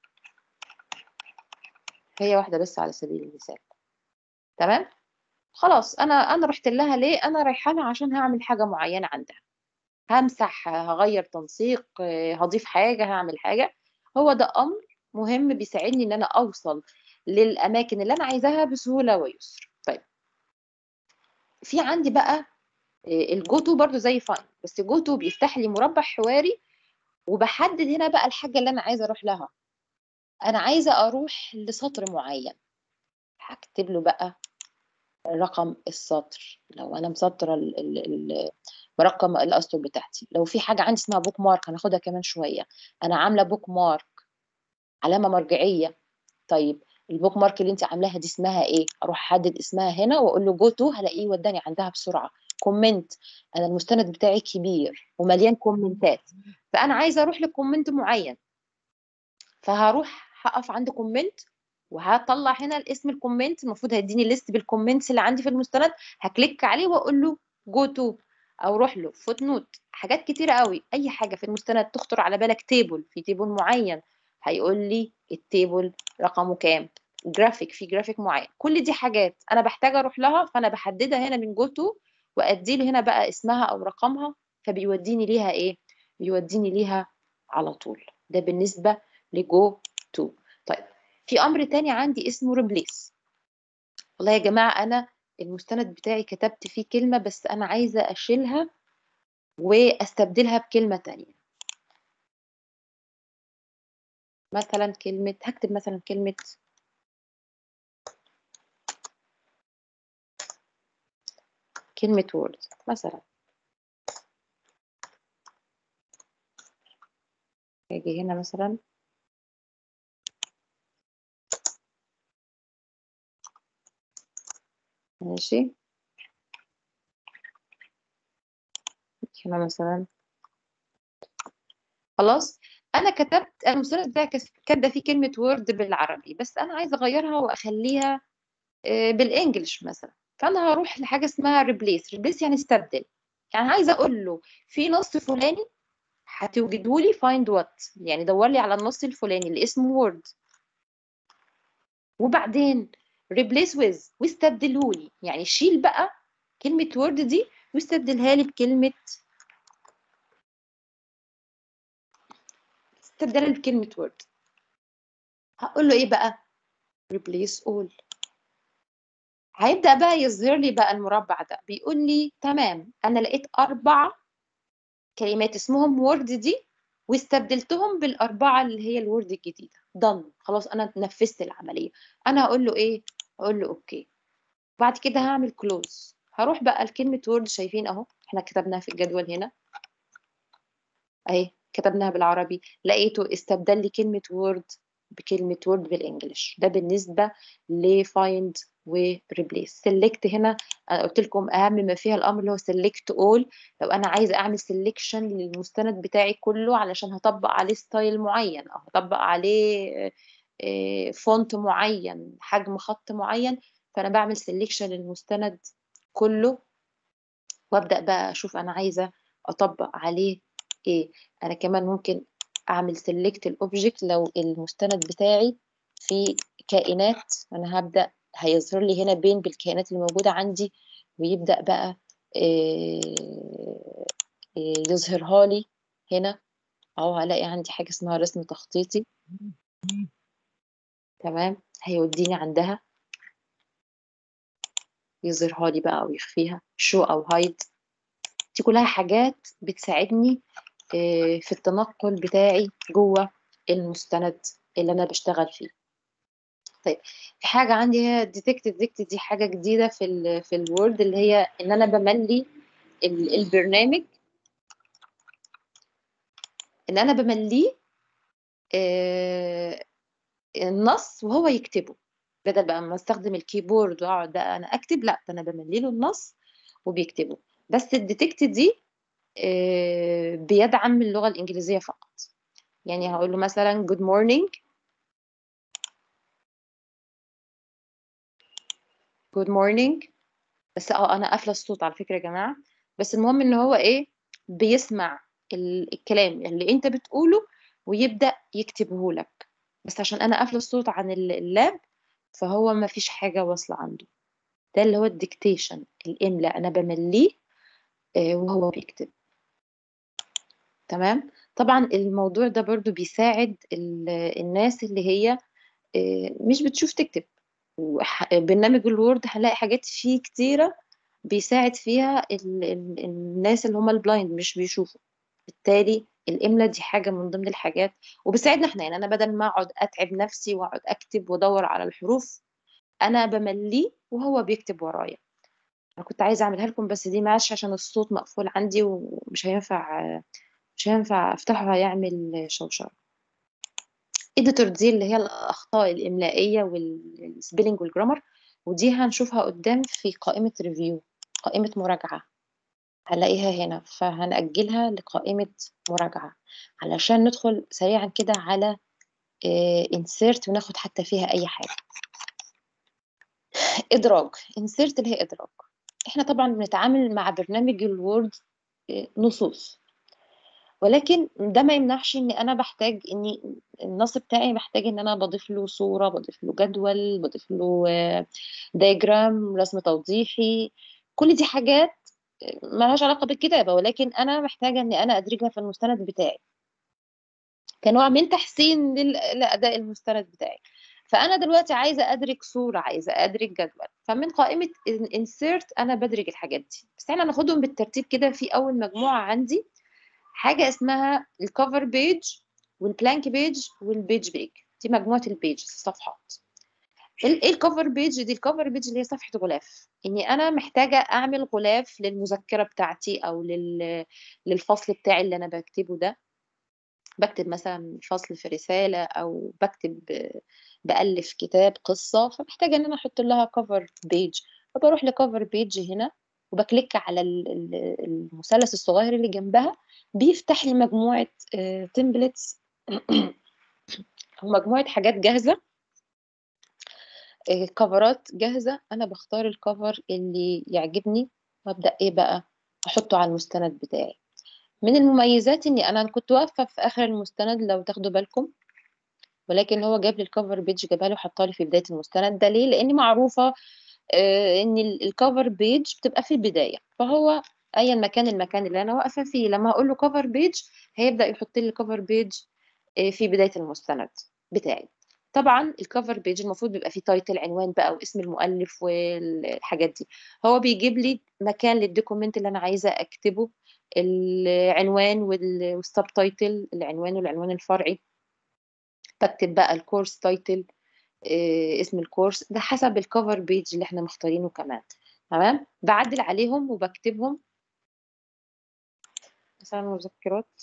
هي واحده بس على سبيل المثال تمام خلاص انا انا رحت لها ليه انا رايحه لها عشان هعمل حاجه معينه عندها همسح هغير تنسيق هضيف حاجه هعمل حاجه هو ده امر مهم بيساعدني ان انا اوصل للاماكن اللي انا عايزاها بسهوله ويسر طيب في عندي بقى الجوتو برضو زي فاين بس جوتو بيفتح لي مربع حواري وبحدد هنا بقى الحاجه اللي انا عايزه اروح لها انا عايزه اروح لسطر معين هكتب له بقى رقم السطر لو انا مسطره ال ال ال برقم الاسطر بتاعتي لو في حاجه عندي اسمها بوك مارك هناخدها كمان شويه انا عامله بوك مارك علامه مرجعيه طيب البوك مارك اللي انت عاملاها دي اسمها ايه اروح احدد اسمها هنا واقول له جو تو هلاقيه وداني عندها بسرعه كومنت انا المستند بتاعي كبير ومليان كومنتات فانا عايزه اروح لكومنت معين فهروح هقف عند كومنت وهطلع هنا الاسم الكومنت المفروض هيديني ليست بالكومنتس اللي عندي في المستند هكليك عليه واقول له جو تو او روح له فوت نوت حاجات كتيره قوي اي حاجه في المستند تخطر على بالك تيبل في تيبل معين هيقول لي التيبل رقمه كام جرافيك في جرافيك معين كل دي حاجات انا بحتاج اروح لها فانا بحددها هنا من جو تو وادي له هنا بقى اسمها او رقمها فبيوديني ليها ايه بيوديني ليها على طول ده بالنسبه لجو تو طيب في امر تاني عندي اسمه ريبليس والله يا جماعه انا المستند بتاعي كتبت فيه كلمه بس انا عايزه اشيلها واستبدلها بكلمه تانية مثلا كلمه هكتب مثلا كلمه كلمة وورد مثلا اجي هنا مثلا ماشي هنا مثلا خلاص انا كتبت المستند بتاعي كاتبه فيه كلمه وورد بالعربي بس انا عايزه اغيرها واخليها بالانجلش مثلا فانا هروح لحاجه اسمها ريبليس ريبليس يعني استبدل يعني عايزه اقول له في نص فلاني هتوجده لي فايند وات يعني دور لي على النص الفلاني اللي اسمه وورد وبعدين ريبليس ويز واستبدله لي يعني شيل بقى كلمه وورد دي واستبدلها لي بكلمه استبدلها لي بكلمه وورد هقول له ايه بقى replace all هيبدأ بقى يظهر لي بقى المربع ده بيقول لي تمام أنا لقيت أربع كلمات اسمهم وورد دي واستبدلتهم بالأربعة اللي هي الوورد الجديدة done خلاص أنا نفذت العملية أنا هقول له إيه؟ هقول له أوكي بعد كده هعمل كلوز هروح بقى لكلمة وورد شايفين أهو إحنا كتبناها في الجدول هنا أهي كتبناها بالعربي لقيته استبدل لي كلمة وورد بكلمة وورد بالإنجلش ده بالنسبة لفايند وريبليس سيلكت هنا انا قلت لكم اهم ما فيها الامر اللي هو سيلكت اول لو انا عايزه اعمل سيلكشن للمستند بتاعي كله علشان هطبق عليه ستايل معين او هطبق عليه فونت معين حجم خط معين فانا بعمل سيلكشن للمستند كله وابدا بقى اشوف انا عايزه اطبق عليه ايه انا كمان ممكن اعمل سيلكت الاوبجكت لو المستند بتاعي في كائنات انا هبدا هيظهر لي هنا بين بالكائنات اللي موجودة عندي ويبدأ بقى يظهرها لي هنا أو هلاقي عندي حاجة اسمها رسم تخطيطي تمام هيوديني عندها يظهرها لي بقى أو يخفيها شو أو هايد دي كلها حاجات بتساعدني في التنقل بتاعي جوه المستند اللي أنا بشتغل فيه طيب في حاجة عندي هي ديتكت ديتكت دي حاجة جديدة في ال في الوورد اللي هي إن أنا بملي البرنامج إن أنا بمليه آه النص وهو يكتبه بدل بقى ما استخدم الكيبورد واقعد بقى انا اكتب لا ده انا بملي له النص وبيكتبه بس الديتكت دي آه، بيدعم اللغة الإنجليزية فقط يعني هقول له مثلا good morning good morning بس اه انا قافله الصوت على فكره يا جماعه بس المهم ان هو ايه بيسمع ال- الكلام اللي انت بتقوله ويبدا يكتبه لك بس عشان انا قافله الصوت عن ال- اللاب فهو ما فيش حاجه واصله عنده ده اللي هو الديكتيشن الاملاء انا بمليه آه، وهو بيكتب تمام طبعا الموضوع ده برضو بيساعد ال- الناس اللي هي آه، مش بتشوف تكتب وح- برنامج الوورد هنلاقي حاجات فيه كتيرة بيساعد فيها ال ال الناس اللي هم البلايند مش بيشوفوا بالتالي الإملاء دي حاجة من ضمن الحاجات وبيساعدنا احنا يعني أنا بدل ما أقعد أتعب نفسي وأقعد أكتب وأدور على الحروف أنا بمليه وهو بيكتب ورايا أنا كنت عايزة أعملها لكم بس دي معلش عشان الصوت مقفول عندي ومش هينفع مش هينفع أفتحه هيعمل شوشرة اديتور دي اللي هي الاخطاء الاملائيه والسبيلنج والجرامر ودي هنشوفها قدام في قائمه ريفيو قائمه مراجعه هنلاقيها هنا فهنأجلها لقائمه مراجعه علشان ندخل سريعا كده على انسيرت وناخد حتى فيها اي حاجه ادراج انسيرت اللي هي ادراج احنا طبعا بنتعامل مع برنامج الوورد آه، نصوص ولكن ده ما يمنعش ان انا بحتاج اني النص بتاعي بحتاج ان انا بضيف له صورة بضيف له جدول بضيف له دايجرام رسم توضيحي كل دي حاجات آه، مالهاش علاقة بالكتابة ولكن انا محتاجة ان انا ادرجها في المستند بتاعي كنوع من تحسين لل- لأداء المستند بتاعي فأنا دلوقتي عايزة أدرج صورة عايزة أدرج جدول فمن قائمة insert أنا بدرج الحاجات دي بس احنا ناخدهم بالترتيب كده في أول مجموعة عندي حاجة اسمها الكفر بيج والبلانك بيج والبيج بيج دي مجموعة البيج الصفحات ال- ايه الكفر بيج دي الكفر بيج اللي هي صفحة غلاف اني انا محتاجة اعمل غلاف للمذكرة بتاعتي او لل... للفصل بتاعي اللي انا بكتبه ده بكتب مثلا فصل في رسالة او بكتب بألف كتاب قصة فمحتاجة ان انا احط لها كفر بيج فبروح لكفر بيج هنا وبكليك على ال- ال- المثلث الصغير اللي جنبها بيفتح لي مجموعة تمبلتس أو مجموعة حاجات جاهزة آه، كفرات جاهزة أنا بختار الكفر اللي يعجبني وأبدأ إيه بقى أحطه على المستند بتاعي من المميزات إني أنا كنت واقفة في آخر المستند لو تاخدوا بالكم ولكن هو جاب لي الكفر بيج جابها لي وحطها لي في بداية المستند ده ليه؟ لأني معروفة آه، إن ال- الكفر بيج بتبقى في البداية فهو أيا مكان المكان اللي أنا واقفة فيه لما هقول له كفر بيج هيبدأ يحط لي الكفر بيج آه، في بداية المستند بتاعي طبعا الكفر بيج المفروض بيبقى فيه تايتل عنوان بقى واسم المؤلف والحاجات دي هو بيجيب لي مكان للدوكيمنت اللي انا عايزه اكتبه العنوان وال- والسب تايتل العنوان والعنوان الفرعي بكتب بقى الكورس تايتل آه، اسم الكورس ده حسب الكفر بيج اللي احنا مختارينه كمان تمام بعدل عليهم وبكتبهم مثلا مذكرات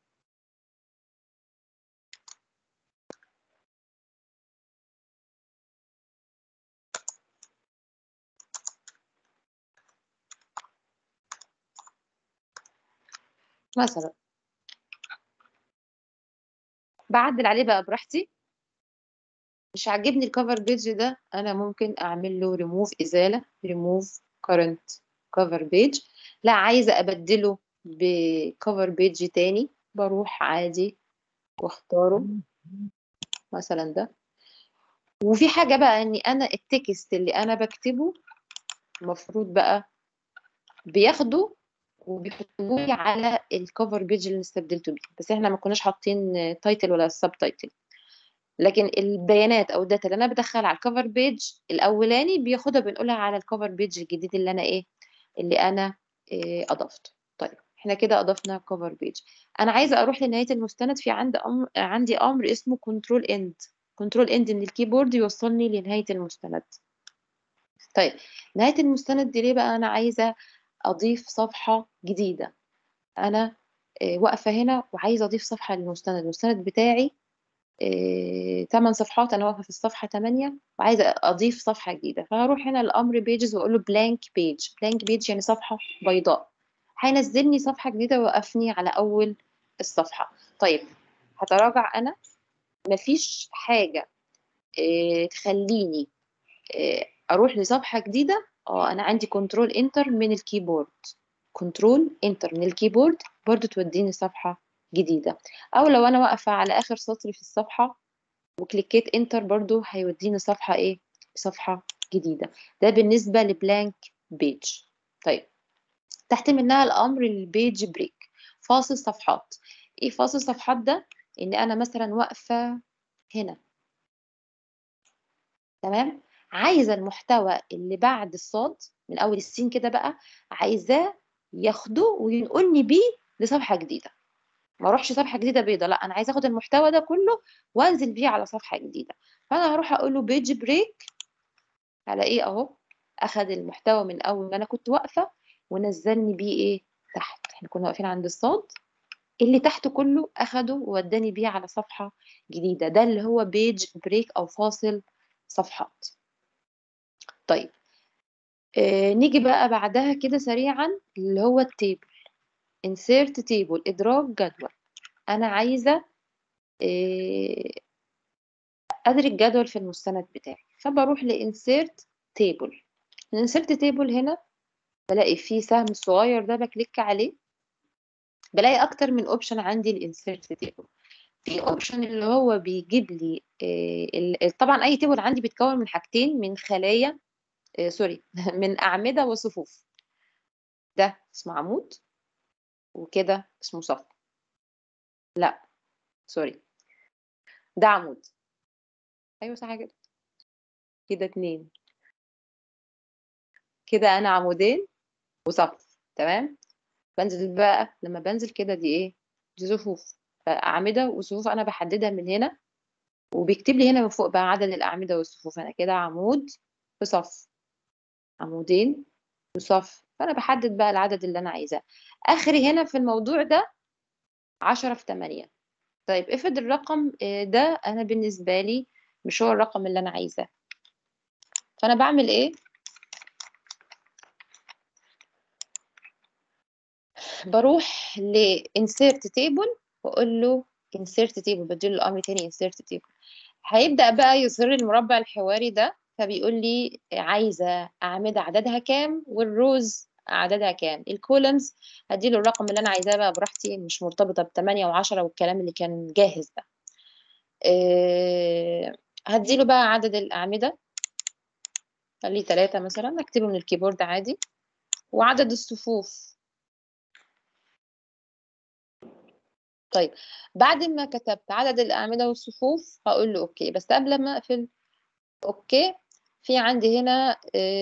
مثلا بعدل عليه بقى براحتي مش عاجبني الكفر بيج ده انا ممكن اعمل له ريموف ازاله ريموف كارنت كفر بيج لا عايزه ابدله بكفر بيج تاني بروح عادي واختاره مثلا ده وفي حاجه بقى اني انا التكست اللي انا بكتبه المفروض بقى بياخده وبيحطوه لي على الكفر بيج اللي استبدلته بيه بس احنا ما كناش حاطين تايتل ولا سب تايتل لكن البيانات او الداتا اللي انا بدخلها على الكفر بيج الاولاني بياخدها بنقولها على الكفر بيج الجديد اللي انا ايه اللي انا إيه اضفته طيب احنا كده اضفنا كفر بيج انا عايزه اروح لنهايه المستند في عند أمر عندي امر اسمه كنترول اند كنترول اند من الكيبورد يوصلني لنهايه المستند طيب نهايه المستند دي ليه بقى انا عايزه اضيف صفحه جديده انا إيه واقفه هنا وعايزه اضيف صفحه للمستند المستند بتاعي إيه 8 صفحات انا واقفه في الصفحه 8 وعايزه اضيف صفحه جديده فهروح هنا الامر بيجز واقول له بلانك بيج بلانك بيج يعني صفحه بيضاء هينزلني صفحه جديده ويوقفني على اول الصفحه طيب هتراجع انا مفيش حاجه إيه تخليني إيه اروح لصفحه جديده اه انا عندي كنترول انتر من الكيبورد كنترول انتر من الكيبورد برضو توديني صفحه جديده او لو انا واقفه على اخر سطر في الصفحه وكليكيت انتر برضو هيوديني صفحه ايه صفحه جديده ده بالنسبه لبلانك بيج طيب تحت منها الامر البيج بريك فاصل صفحات ايه فاصل صفحات ده ان انا مثلا واقفه هنا تمام عايزه المحتوى اللي بعد الصاد من اول السين كده بقى عايزاه ياخده وينقلني بيه لصفحه جديده ما اروحش صفحه جديده بيضه لا انا عايزه اخد المحتوى ده كله وانزل بيه على صفحه جديده فانا هروح اقول له بيج بريك على ايه اهو اخد المحتوى من اول ما انا كنت واقفه ونزلني بيه ايه تحت احنا كنا واقفين عند الصاد اللي تحت كله اخده ووداني بيه على صفحه جديده ده اللي هو بيج بريك او فاصل صفحات طيب آه نيجي بقى بعدها كده سريعا اللي هو التيبل insert table ادراج جدول انا عايزه آه ادرك جدول في المستند بتاعي فبروح لإنسيرت تيبل الانسيرت تيبل هنا بلاقي فيه سهم الصغير ده بكليك عليه بلاقي اكتر من اوبشن عندي الانسيرت تيبل في اوبشن اللي هو بيجيب لي آه طبعا اي تيبل عندي بيتكون من حاجتين من خلايا آه سوري من اعمده وصفوف ده اسمه عمود وكده اسمه صف لا سوري ده عمود ايوه صح كده كده اتنين كده انا عمودين وصف تمام بنزل بقى لما بنزل كده دي ايه دي صفوف أعمدة وصفوف أنا بحددها من هنا وبيكتب لي هنا من فوق بقى عدد الأعمدة والصفوف أنا كده عمود في صف عمودين وصف فأنا بحدد بقى العدد اللي أنا عايزاه آخري هنا في الموضوع ده عشرة في تمانية طيب افرض الرقم ده أنا بالنسبة لي مش هو الرقم اللي أنا عايزاه فأنا بعمل إيه بروح ل insert table واقول له insert table بديله الامر تاني insert table هيبدا بقى يظهر لي المربع الحواري ده فبيقول لي عايزه اعمده عددها كام والروز عددها كام الكولمز هديله الرقم اللي انا عايزاه بقى براحتي مش مرتبطه ب 8 و10 والكلام اللي كان جاهز ده أه هديله بقى عدد الاعمده خليه ثلاثة مثلا اكتبه من الكيبورد عادي وعدد الصفوف طيب بعد ما كتبت عدد الأعمدة والصفوف هقول له أوكي بس قبل ما أقفل أوكي في عندي هنا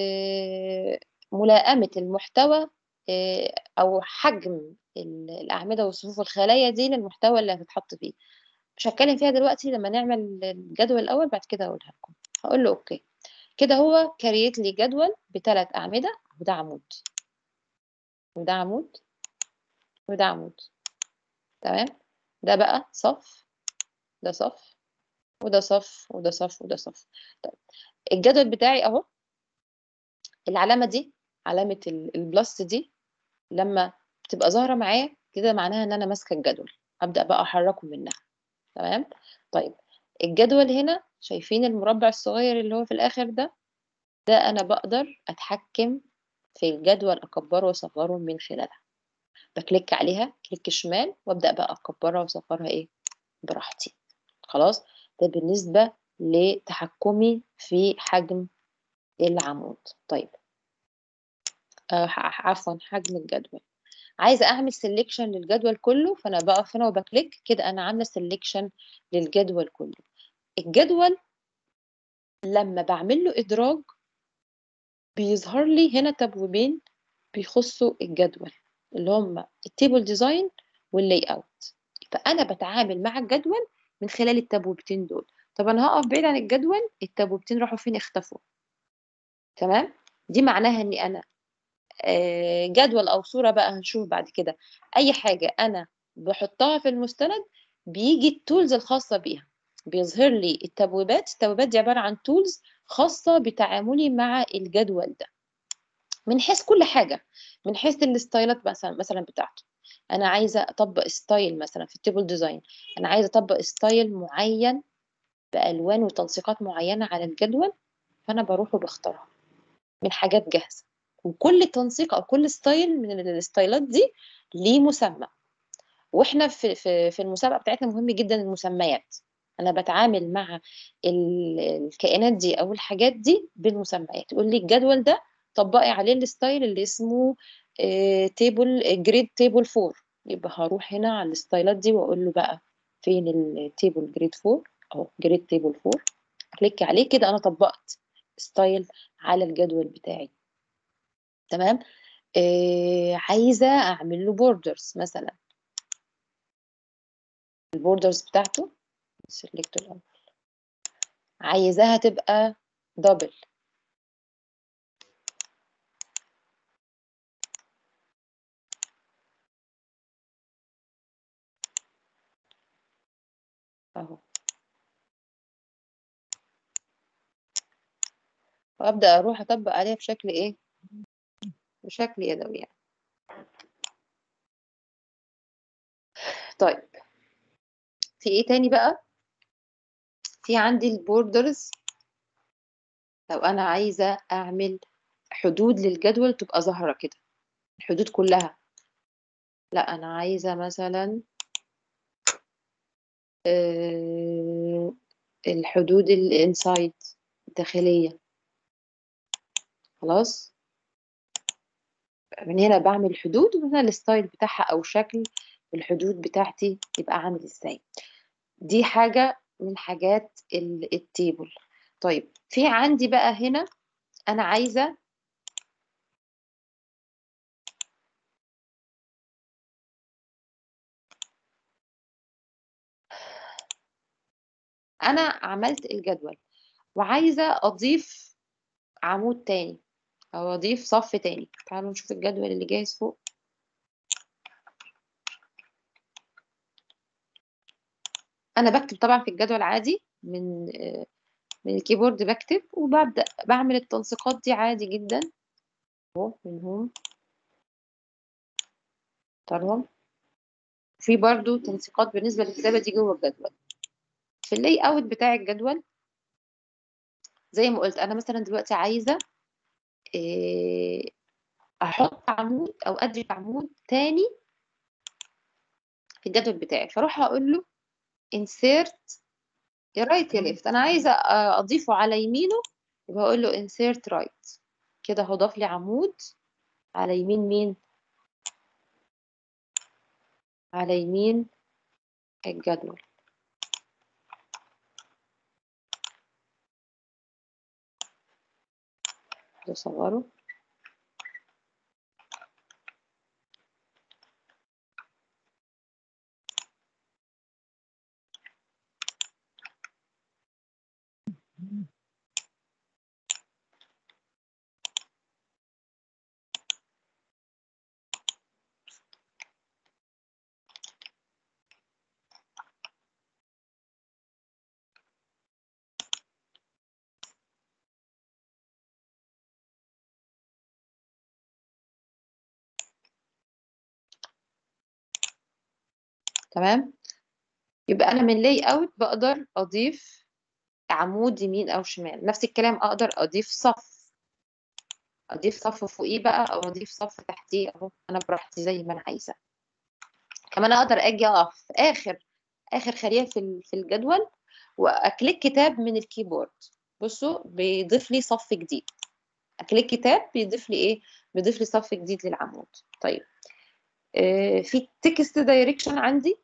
ملائمة المحتوى أو حجم الأعمدة والصفوف والخلايا دي للمحتوى اللي هتتحط فيه مش هتكلم فيها دلوقتي لما نعمل الجدول الأول بعد كده أقولها لكم هقول له أوكي كده هو كريت لي جدول بثلاث أعمدة وده عمود وده عمود وده عمود تمام ده بقى صف ده صف وده صف وده صف وده صف طيب الجدول بتاعي اهو العلامه دي علامه البلس دي لما بتبقى ظاهره معايا كده معناها ان انا ماسكه الجدول ابدا بقى احركه منها تمام طيب الجدول هنا شايفين المربع الصغير اللي هو في الاخر ده ده انا بقدر اتحكم في الجدول اكبره واصغره من خلالها بكليك عليها كليك شمال وابدا بقى اكبرها واصغرها ايه براحتي خلاص ده بالنسبه لتحكمي في حجم العمود طيب آه عفوا حجم الجدول عايزه اعمل سيلكشن للجدول كله فانا بقف هنا وبكليك كده انا عامله سيلكشن للجدول كله الجدول لما بعمل له ادراج بيظهر لي هنا تبويبين بيخصوا الجدول اللي هم التيبل ديزاين واللاي اوت فانا بتعامل مع الجدول من خلال التبويبتين دول طب انا هقف بعيد عن الجدول التبويبتين راحوا فين اختفوا تمام دي معناها اني انا جدول او صوره بقى هنشوف بعد كده اي حاجه انا بحطها في المستند بيجي التولز الخاصه بيها بيظهر لي التبويبات التبويبات دي عبارة عن تولز خاصة بتعاملي مع الجدول ده من حيث كل حاجة من حيث الستايلات مثلا مثلا بتاعته انا عايزة اطبق ستايل مثلا في التيبل ديزاين انا عايزة اطبق ستايل معين بألوان وتنسيقات معينة على الجدول فانا بروح وبختارها من حاجات جاهزة وكل تنسيق او كل ستايل من الستايلات دي ليه مسمى واحنا في في في المسابقه بتاعتنا مهم جدا المسميات انا بتعامل مع ال- الكائنات دي او الحاجات دي بالمسميات يقول لي الجدول ده طبقي عليه الستايل اللي اسمه تيبل جريد تيبل 4 يبقى هروح هنا على الستايلات دي واقول له بقى فين التيبل جريد 4 اهو جريد تيبل 4 كليك عليه كده انا طبقت ستايل على الجدول بتاعي تمام آه عايزه اعمل له بوردرز مثلا البوردرز بتاعته سيلكت الاول عايزاها تبقى دبل اهو وابدا اروح اطبق عليها بشكل ايه بشكل يدوي يعني طيب في ايه تاني بقى في عندي البوردرز لو انا عايزه اعمل حدود للجدول تبقى ظاهره كده الحدود كلها لا انا عايزه مثلا آه، الحدود الانسايد الداخليه خلاص من هنا بعمل حدود ومن هنا الستايل بتاعها او شكل الحدود بتاعتي يبقى عامل ازاي دي حاجة من حاجات ال- التيبل طيب في عندي بقى هنا انا عايزة انا عملت الجدول وعايزة اضيف عمود تاني او اضيف صف تاني تعالوا نشوف الجدول اللي جاهز فوق انا بكتب طبعا في الجدول عادي من آه، من الكيبورد بكتب وببدأ بعمل التنسيقات دي عادي جدا اهو من هون اختارهم في برضو تنسيقات بالنسبة للكتابة دي جوه الجدول في اللاي اوت بتاع الجدول زي ما قلت انا مثلا دلوقتي عايزة إيه، احط عمود او اضيف عمود تاني في الجدول بتاعي فاروح اقول له insert يا رايت يا ليفت انا عايزة آه، اضيفه على يمينه يبقى اقول له insert right كده هضاف لي عمود على يمين مين على يمين الجدول اصوره تمام يبقى انا من لاي اوت بقدر اضيف عمود يمين او شمال نفس الكلام اقدر اضيف صف اضيف صف فوقيه بقى او اضيف صف تحتيه اهو انا براحتي زي ما انا عايزه كمان اقدر اجي اقف في اخر اخر خليه في ال- في الجدول واكليك كتاب من الكيبورد بصوا بيضيف لي صف جديد اكليك كتاب بيضيف لي ايه بيضيف لي صف جديد للعمود طيب آه في تكست دايركشن عندي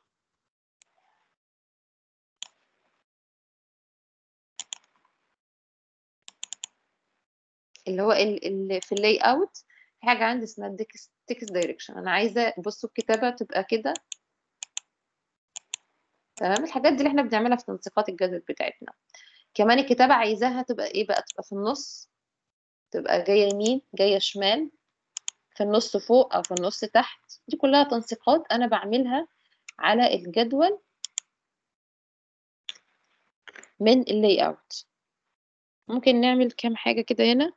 اللي هو ال ال في اللاي اوت في حاجه عندي اسمها تكست دايركشن انا عايزه بصوا الكتابه تبقى كده تمام الحاجات دي اللي احنا بنعملها في تنسيقات الجدول بتاعتنا كمان الكتابه عايزاها تبقى ايه بقى تبقى في النص تبقى جايه يمين جايه شمال في النص فوق او في النص تحت دي كلها تنسيقات انا بعملها على الجدول من اللاي اوت ممكن نعمل كام حاجة كده هنا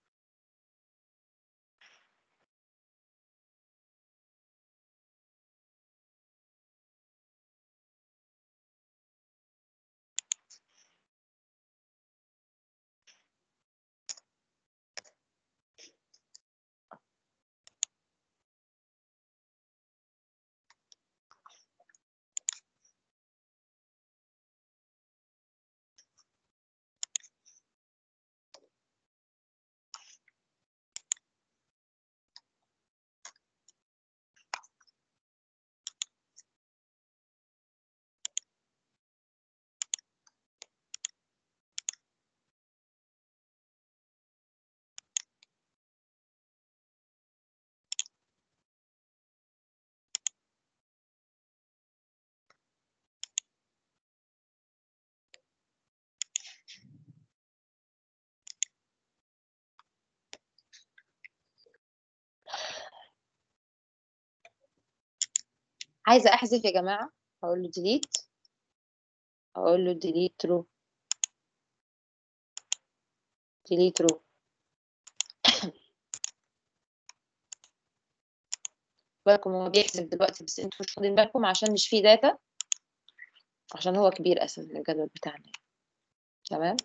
عايزة احذف يا جماعة هقول له delete اقول له delete row delete row بالكم هو بيحذف دلوقتي بس انتوا مش واخدين بالكم عشان مش فيه داتا عشان هو كبير اساسا الجدول بتاعنا تمام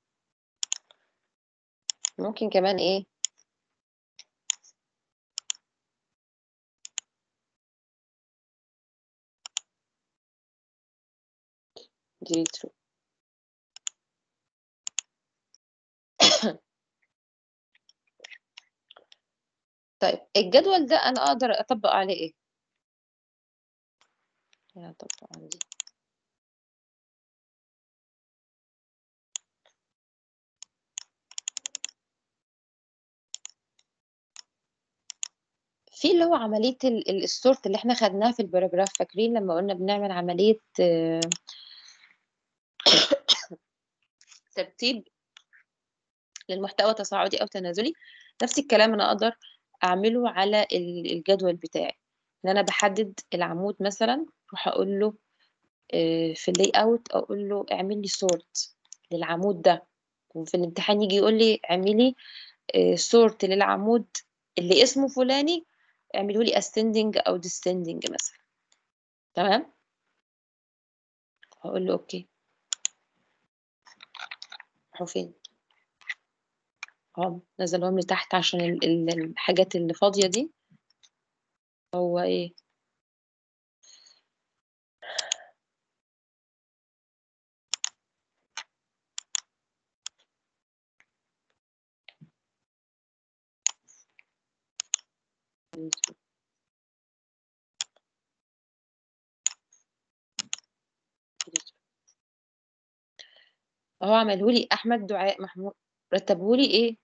ممكن كمان ايه delete row طيب الجدول ده انا اقدر اطبق عليه ايه يعني اطبق عندي في اللي هو عملية ال- ال- السورت اللي احنا خدناها في الباراجراف فاكرين لما قلنا بنعمل عملية آه، ترتيب للمحتوى تصاعدي أو تنازلي نفس الكلام أنا أقدر أعمله على ال- الجدول بتاعي إن أنا بحدد العمود مثلا أروح أقول له آه، في اللاي أوت أقول له اعمل لي سورت للعمود ده وفي الامتحان يجي يقول لي اعملي سورت للعمود اللي اسمه فلاني اعملوا لي ascending أو descending مثلا تمام هقول له أوكي راحوا فين اه نزلهم لي تحت عشان ال- ال- الحاجات اللي فاضية دي هو ايه هو عمله لي احمد دعاء محمود رتبه لي ايه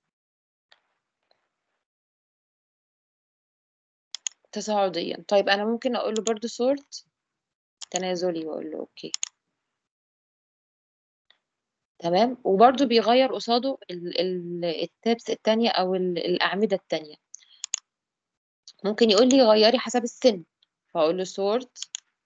تصاعديا طيب انا ممكن اقول له برضو سورت تنازلي واقول له اوكي تمام وبرضو بيغير قصاده ال- ال- التابس التانية او ال- الاعمدة التانية ممكن يقول لي غيري حسب السن فاقول له سورت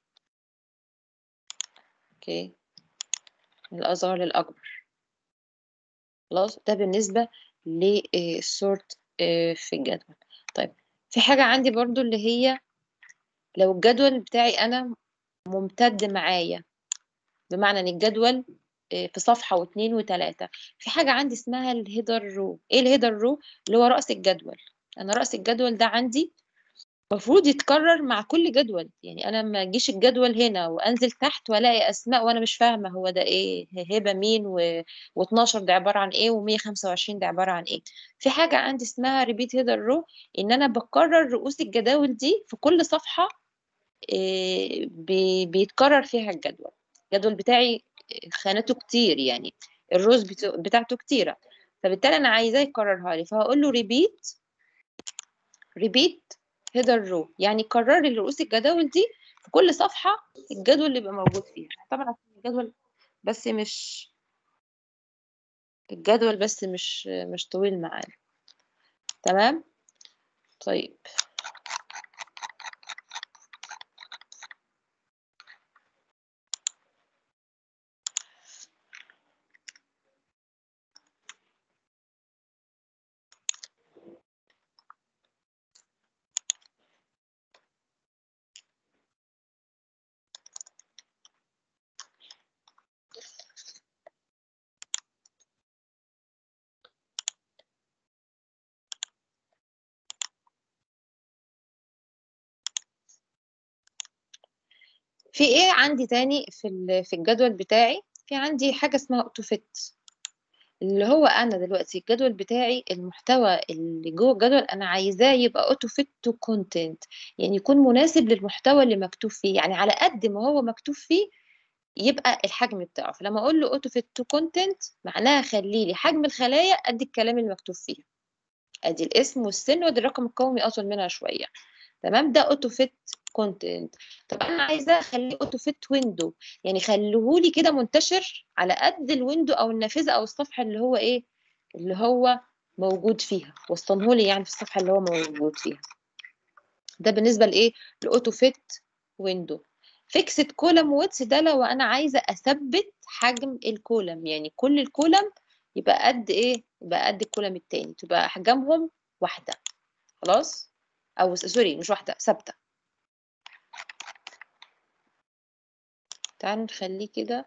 اوكي من الاصغر للاكبر خلاص ده بالنسبة للسورت في الجدول طيب في حاجة عندي برضو اللي هي لو الجدول بتاعي أنا ممتد معايا بمعنى إن الجدول آه، في صفحة واثنين وثلاثة في حاجة عندي اسمها الهيدر رو إيه الهيدر رو اللي هو رأس الجدول أنا رأس الجدول ده عندي المفروض يتكرر مع كل جدول يعني انا ما اجيش الجدول هنا وانزل تحت والاقي اسماء وانا مش فاهمه هو ده ايه هبه مين و... و12 ده عباره عن ايه و125 ده عباره عن ايه في حاجه عندي اسمها ريبيت هيدر رو ان انا بكرر رؤوس الجداول دي في كل صفحه إيه بي... بيتكرر فيها الجدول الجدول بتاعي خانته كتير يعني الروز بت... بتاعته كتيره فبالتالي انا عايزاه يكررها لي فهقول له ريبيت ريبيت هيدر رو يعني كرري رؤوس الجداول دي في كل صفحة الجدول اللي يبقى موجود فيها طبعا عشان الجدول بس مش الجدول بس مش مش طويل معانا تمام طيب في ايه عندي تاني في ال- في الجدول بتاعي في عندي حاجه اسمها اوتو فيت اللي هو انا دلوقتي الجدول بتاعي المحتوى اللي جوه الجدول انا عايزاه يبقى اوتو فيت تو كونتنت يعني يكون مناسب للمحتوى اللي مكتوب فيه يعني على قد ما هو مكتوب فيه يبقى الحجم بتاعه فلما اقول له اوتو فيت تو كونتنت معناها خلي لي حجم الخلايا قد الكلام اللي مكتوب فيها ادي الاسم والسن وادي الرقم القومي اطول منها شويه تمام ده اوتو فيت كونتنت طب انا عايزاه اخليه اوتو فيت ويندو يعني خليهولي كده منتشر على قد الويندو او النافذه او الصفحه اللي هو ايه اللي هو موجود فيها وسطنهولي يعني في الصفحه اللي هو موجود فيها ده بالنسبه لايه لاوتو فيت ويندو فيكسد كولم ويتس ده لو انا عايزه اثبت حجم الكولم يعني كل الكولم يبقى قد ايه يبقى قد الكولم التاني تبقى احجامهم واحده خلاص او سوري مش واحده ثابته تعالوا نخليه كده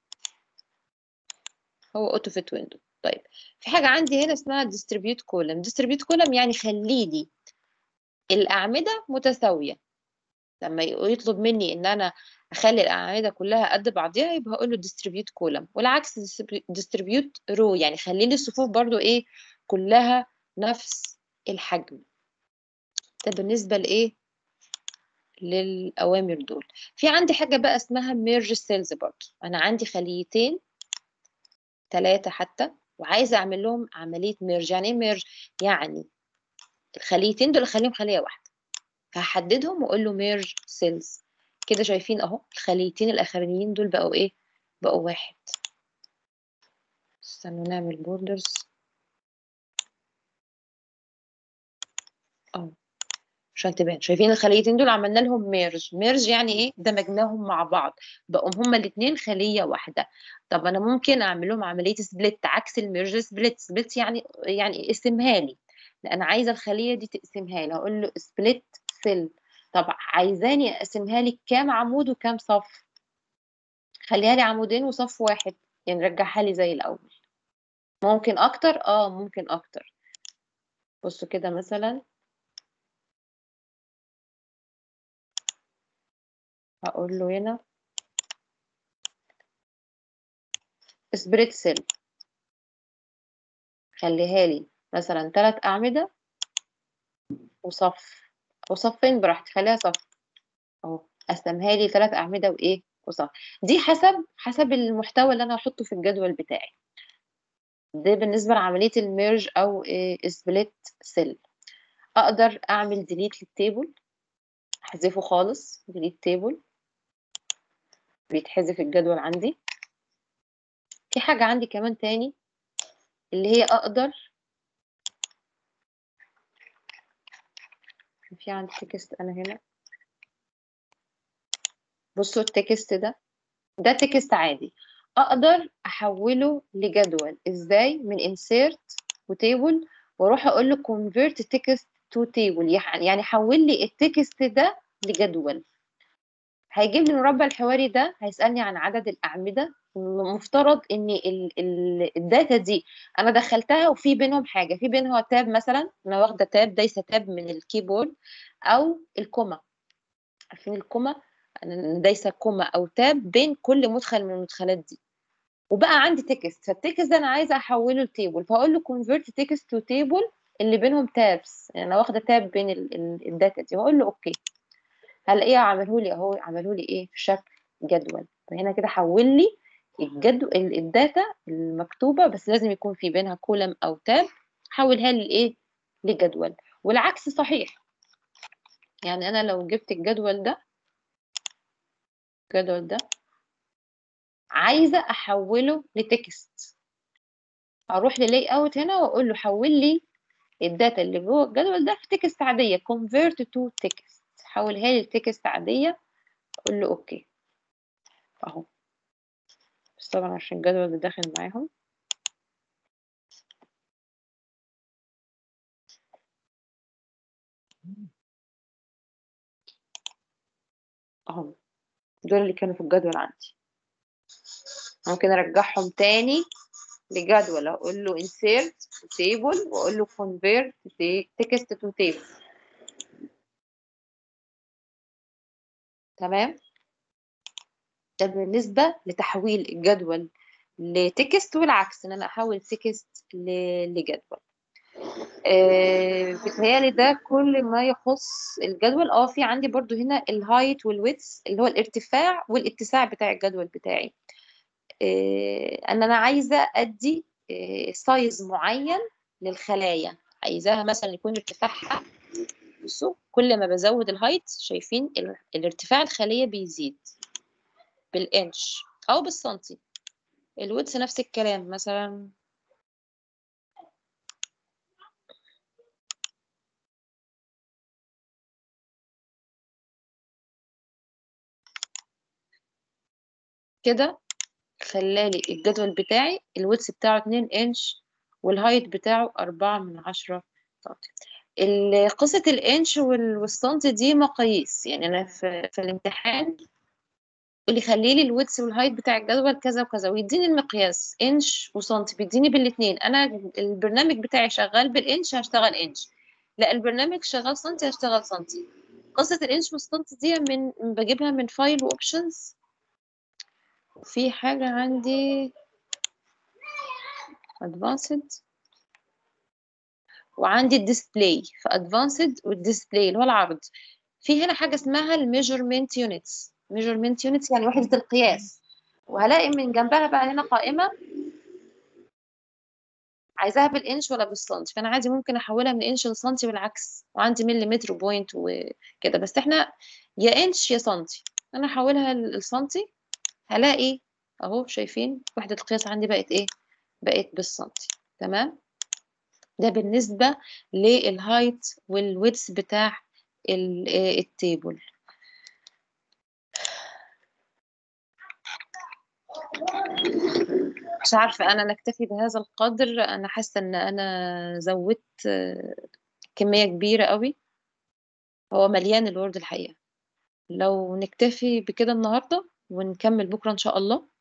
هو اوتو فيت ويندو طيب في حاجه عندي هنا اسمها ديستريبيوت كولم ديستريبيوت كولم يعني خلي لي الاعمده متساويه لما يطلب مني ان انا اخلي الاعمده كلها قد بعضيها يبقى هقول له ديستريبيوت كولم والعكس ديستريبيوت رو يعني خلي لي الصفوف برضو ايه كلها نفس الحجم ده بالنسبه لايه للاوامر دول في عندي حاجه بقى اسمها ميرج سيلز برضو انا عندي خليتين ثلاثه حتى وعايزه اعمل لهم عمليه ميرج يعني ايه ميرج يعني الخليتين دول اخليهم خليه واحده فهحددهم واقول له ميرج سيلز كده شايفين اهو الخليتين الاخرانيين دول بقوا ايه بقوا واحد استنوا نعمل بوردرز اهو عشان تبان شايفين الخليتين دول عملنا لهم ميرج ميرج يعني ايه دمجناهم مع بعض بقوا هما الاثنين خليه واحده طب انا ممكن اعمل لهم عمليه سبليت عكس الميرج سبليت سبليت يعني يعني اقسمها لي لان عايزه الخليه دي تقسمها لي هقول له سبليت سيل طب عايزاني اقسمها لي كام عمود وكام صف خليها لي عمودين وصف واحد يعني رجعها لي زي الاول ممكن اكتر اه ممكن اكتر بصوا كده مثلا هقول له هنا سبريت سيل خليها لي مثلا ثلاث أعمدة وصف وصفين براحتي خليها صف اهو قسمها لي ثلاث أعمدة وإيه وصف دي حسب حسب المحتوى اللي أنا هحطه في الجدول بتاعي ده بالنسبة لعملية الميرج أو سبليت سيل أقدر أعمل ديليت للتيبل أحذفه خالص ديليت تيبل بيتحذف الجدول عندي في حاجة عندي كمان تاني اللي هي أقدر في عندي تكست أنا هنا بصوا التكست ده ده تكست عادي أقدر أحوله لجدول إزاي من insert وتيبل وأروح أقول له convert text to table يعني يعني حول لي التكست ده لجدول هيجيب لي المربع الحواري ده هيسألني عن عدد الأعمدة المفترض ان ال ال الداتا دي انا دخلتها وفي بينهم حاجه في بينها تاب مثلا انا واخده تاب دايسه تاب من الكيبورد او الكوما عارفين الكوما انا دايسه كوما او تاب بين كل مدخل من المدخلات دي وبقى عندي تكست فالتكست ده انا عايزه احوله لتيبل فاقول له convert text to table اللي بينهم تابس يعني انا واخده تاب بين الداتا دي واقول له اوكي هلاقيه عمله لي اهو عمله لي ايه في شكل جدول فهنا كده حول لي الجدول الداتا المكتوبة بس لازم يكون في بينها كولم أو تاب حولها لي إيه لجدول والعكس صحيح يعني أنا لو جبت الجدول ده الجدول ده عايزة أحوله لتكست أروح للاي أوت هنا وأقول له حول لي الداتا اللي جوه الجدول ده في تكست عادية convert to text حولها لي لتكست عادية أقول له أوكي أهو بس طبعا عشان الجدول ده داخل معاهم اهم دول اللي كانوا في الجدول عندي ممكن ارجعهم تاني لجدول اقول له insert table واقول له convert text to table تمام ده بالنسبة لتحويل الجدول لتكست والعكس ان انا احول تكست ل- لجدول آه، بيتهيألي ده كل ما يخص الجدول اه في عندي برضو هنا الهايت والويدث اللي هو الارتفاع والاتساع بتاع الجدول بتاعي آه، ان انا عايزه ادي سايز معين للخلايا عايزاها مثلا يكون ارتفاعها بصوا كل ما بزود الهايت شايفين ال- الارتفاع الخليه بيزيد بالانش او بالسنتي الويدث نفس الكلام مثلا كده خلالي الجدول بتاعي الويدث بتاعه 2 انش والهايت بتاعه 4 من 10 سنتي ال- قصة الانش وال- والسنتي دي مقاييس يعني انا في, في الامتحان اللي يخلي لي الويدث والهايت بتاع الجدول كذا وكذا ويديني المقياس انش وسنتي بيديني بالاثنين انا البرنامج بتاعي شغال بالانش هشتغل انش لا البرنامج شغال سنتي هشتغل سنتي قصة الانش والسنتي دي من بجيبها من فايل واوبشنز وفي حاجة عندي advanced وعندي الديسبلاي في advanced والديسبلاي اللي هو العرض في هنا حاجة اسمها الميجرمنت يونتس measurement يونتس يعني وحدة القياس وهلاقي من جنبها بقى هنا قائمة عايزاها بالانش ولا بالسنتي فانا عادي ممكن احولها من انش لسنتي والعكس وعندي مليمتر وبوينت وكده بس احنا يا انش يا سنتي انا احولها للسنتي هلاقي اهو شايفين وحدة القياس عندي بقت ايه بقت بالسنتي تمام ده بالنسبة للهايت والويدث بتاع ال- آه، التيبل مش عارفة أنا نكتفي بهذا القدر أنا حاسة إن أنا زودت آه، كمية كبيرة قوي هو مليان الورد الحقيقة لو نكتفي بكده النهاردة ونكمل بكرة إن شاء الله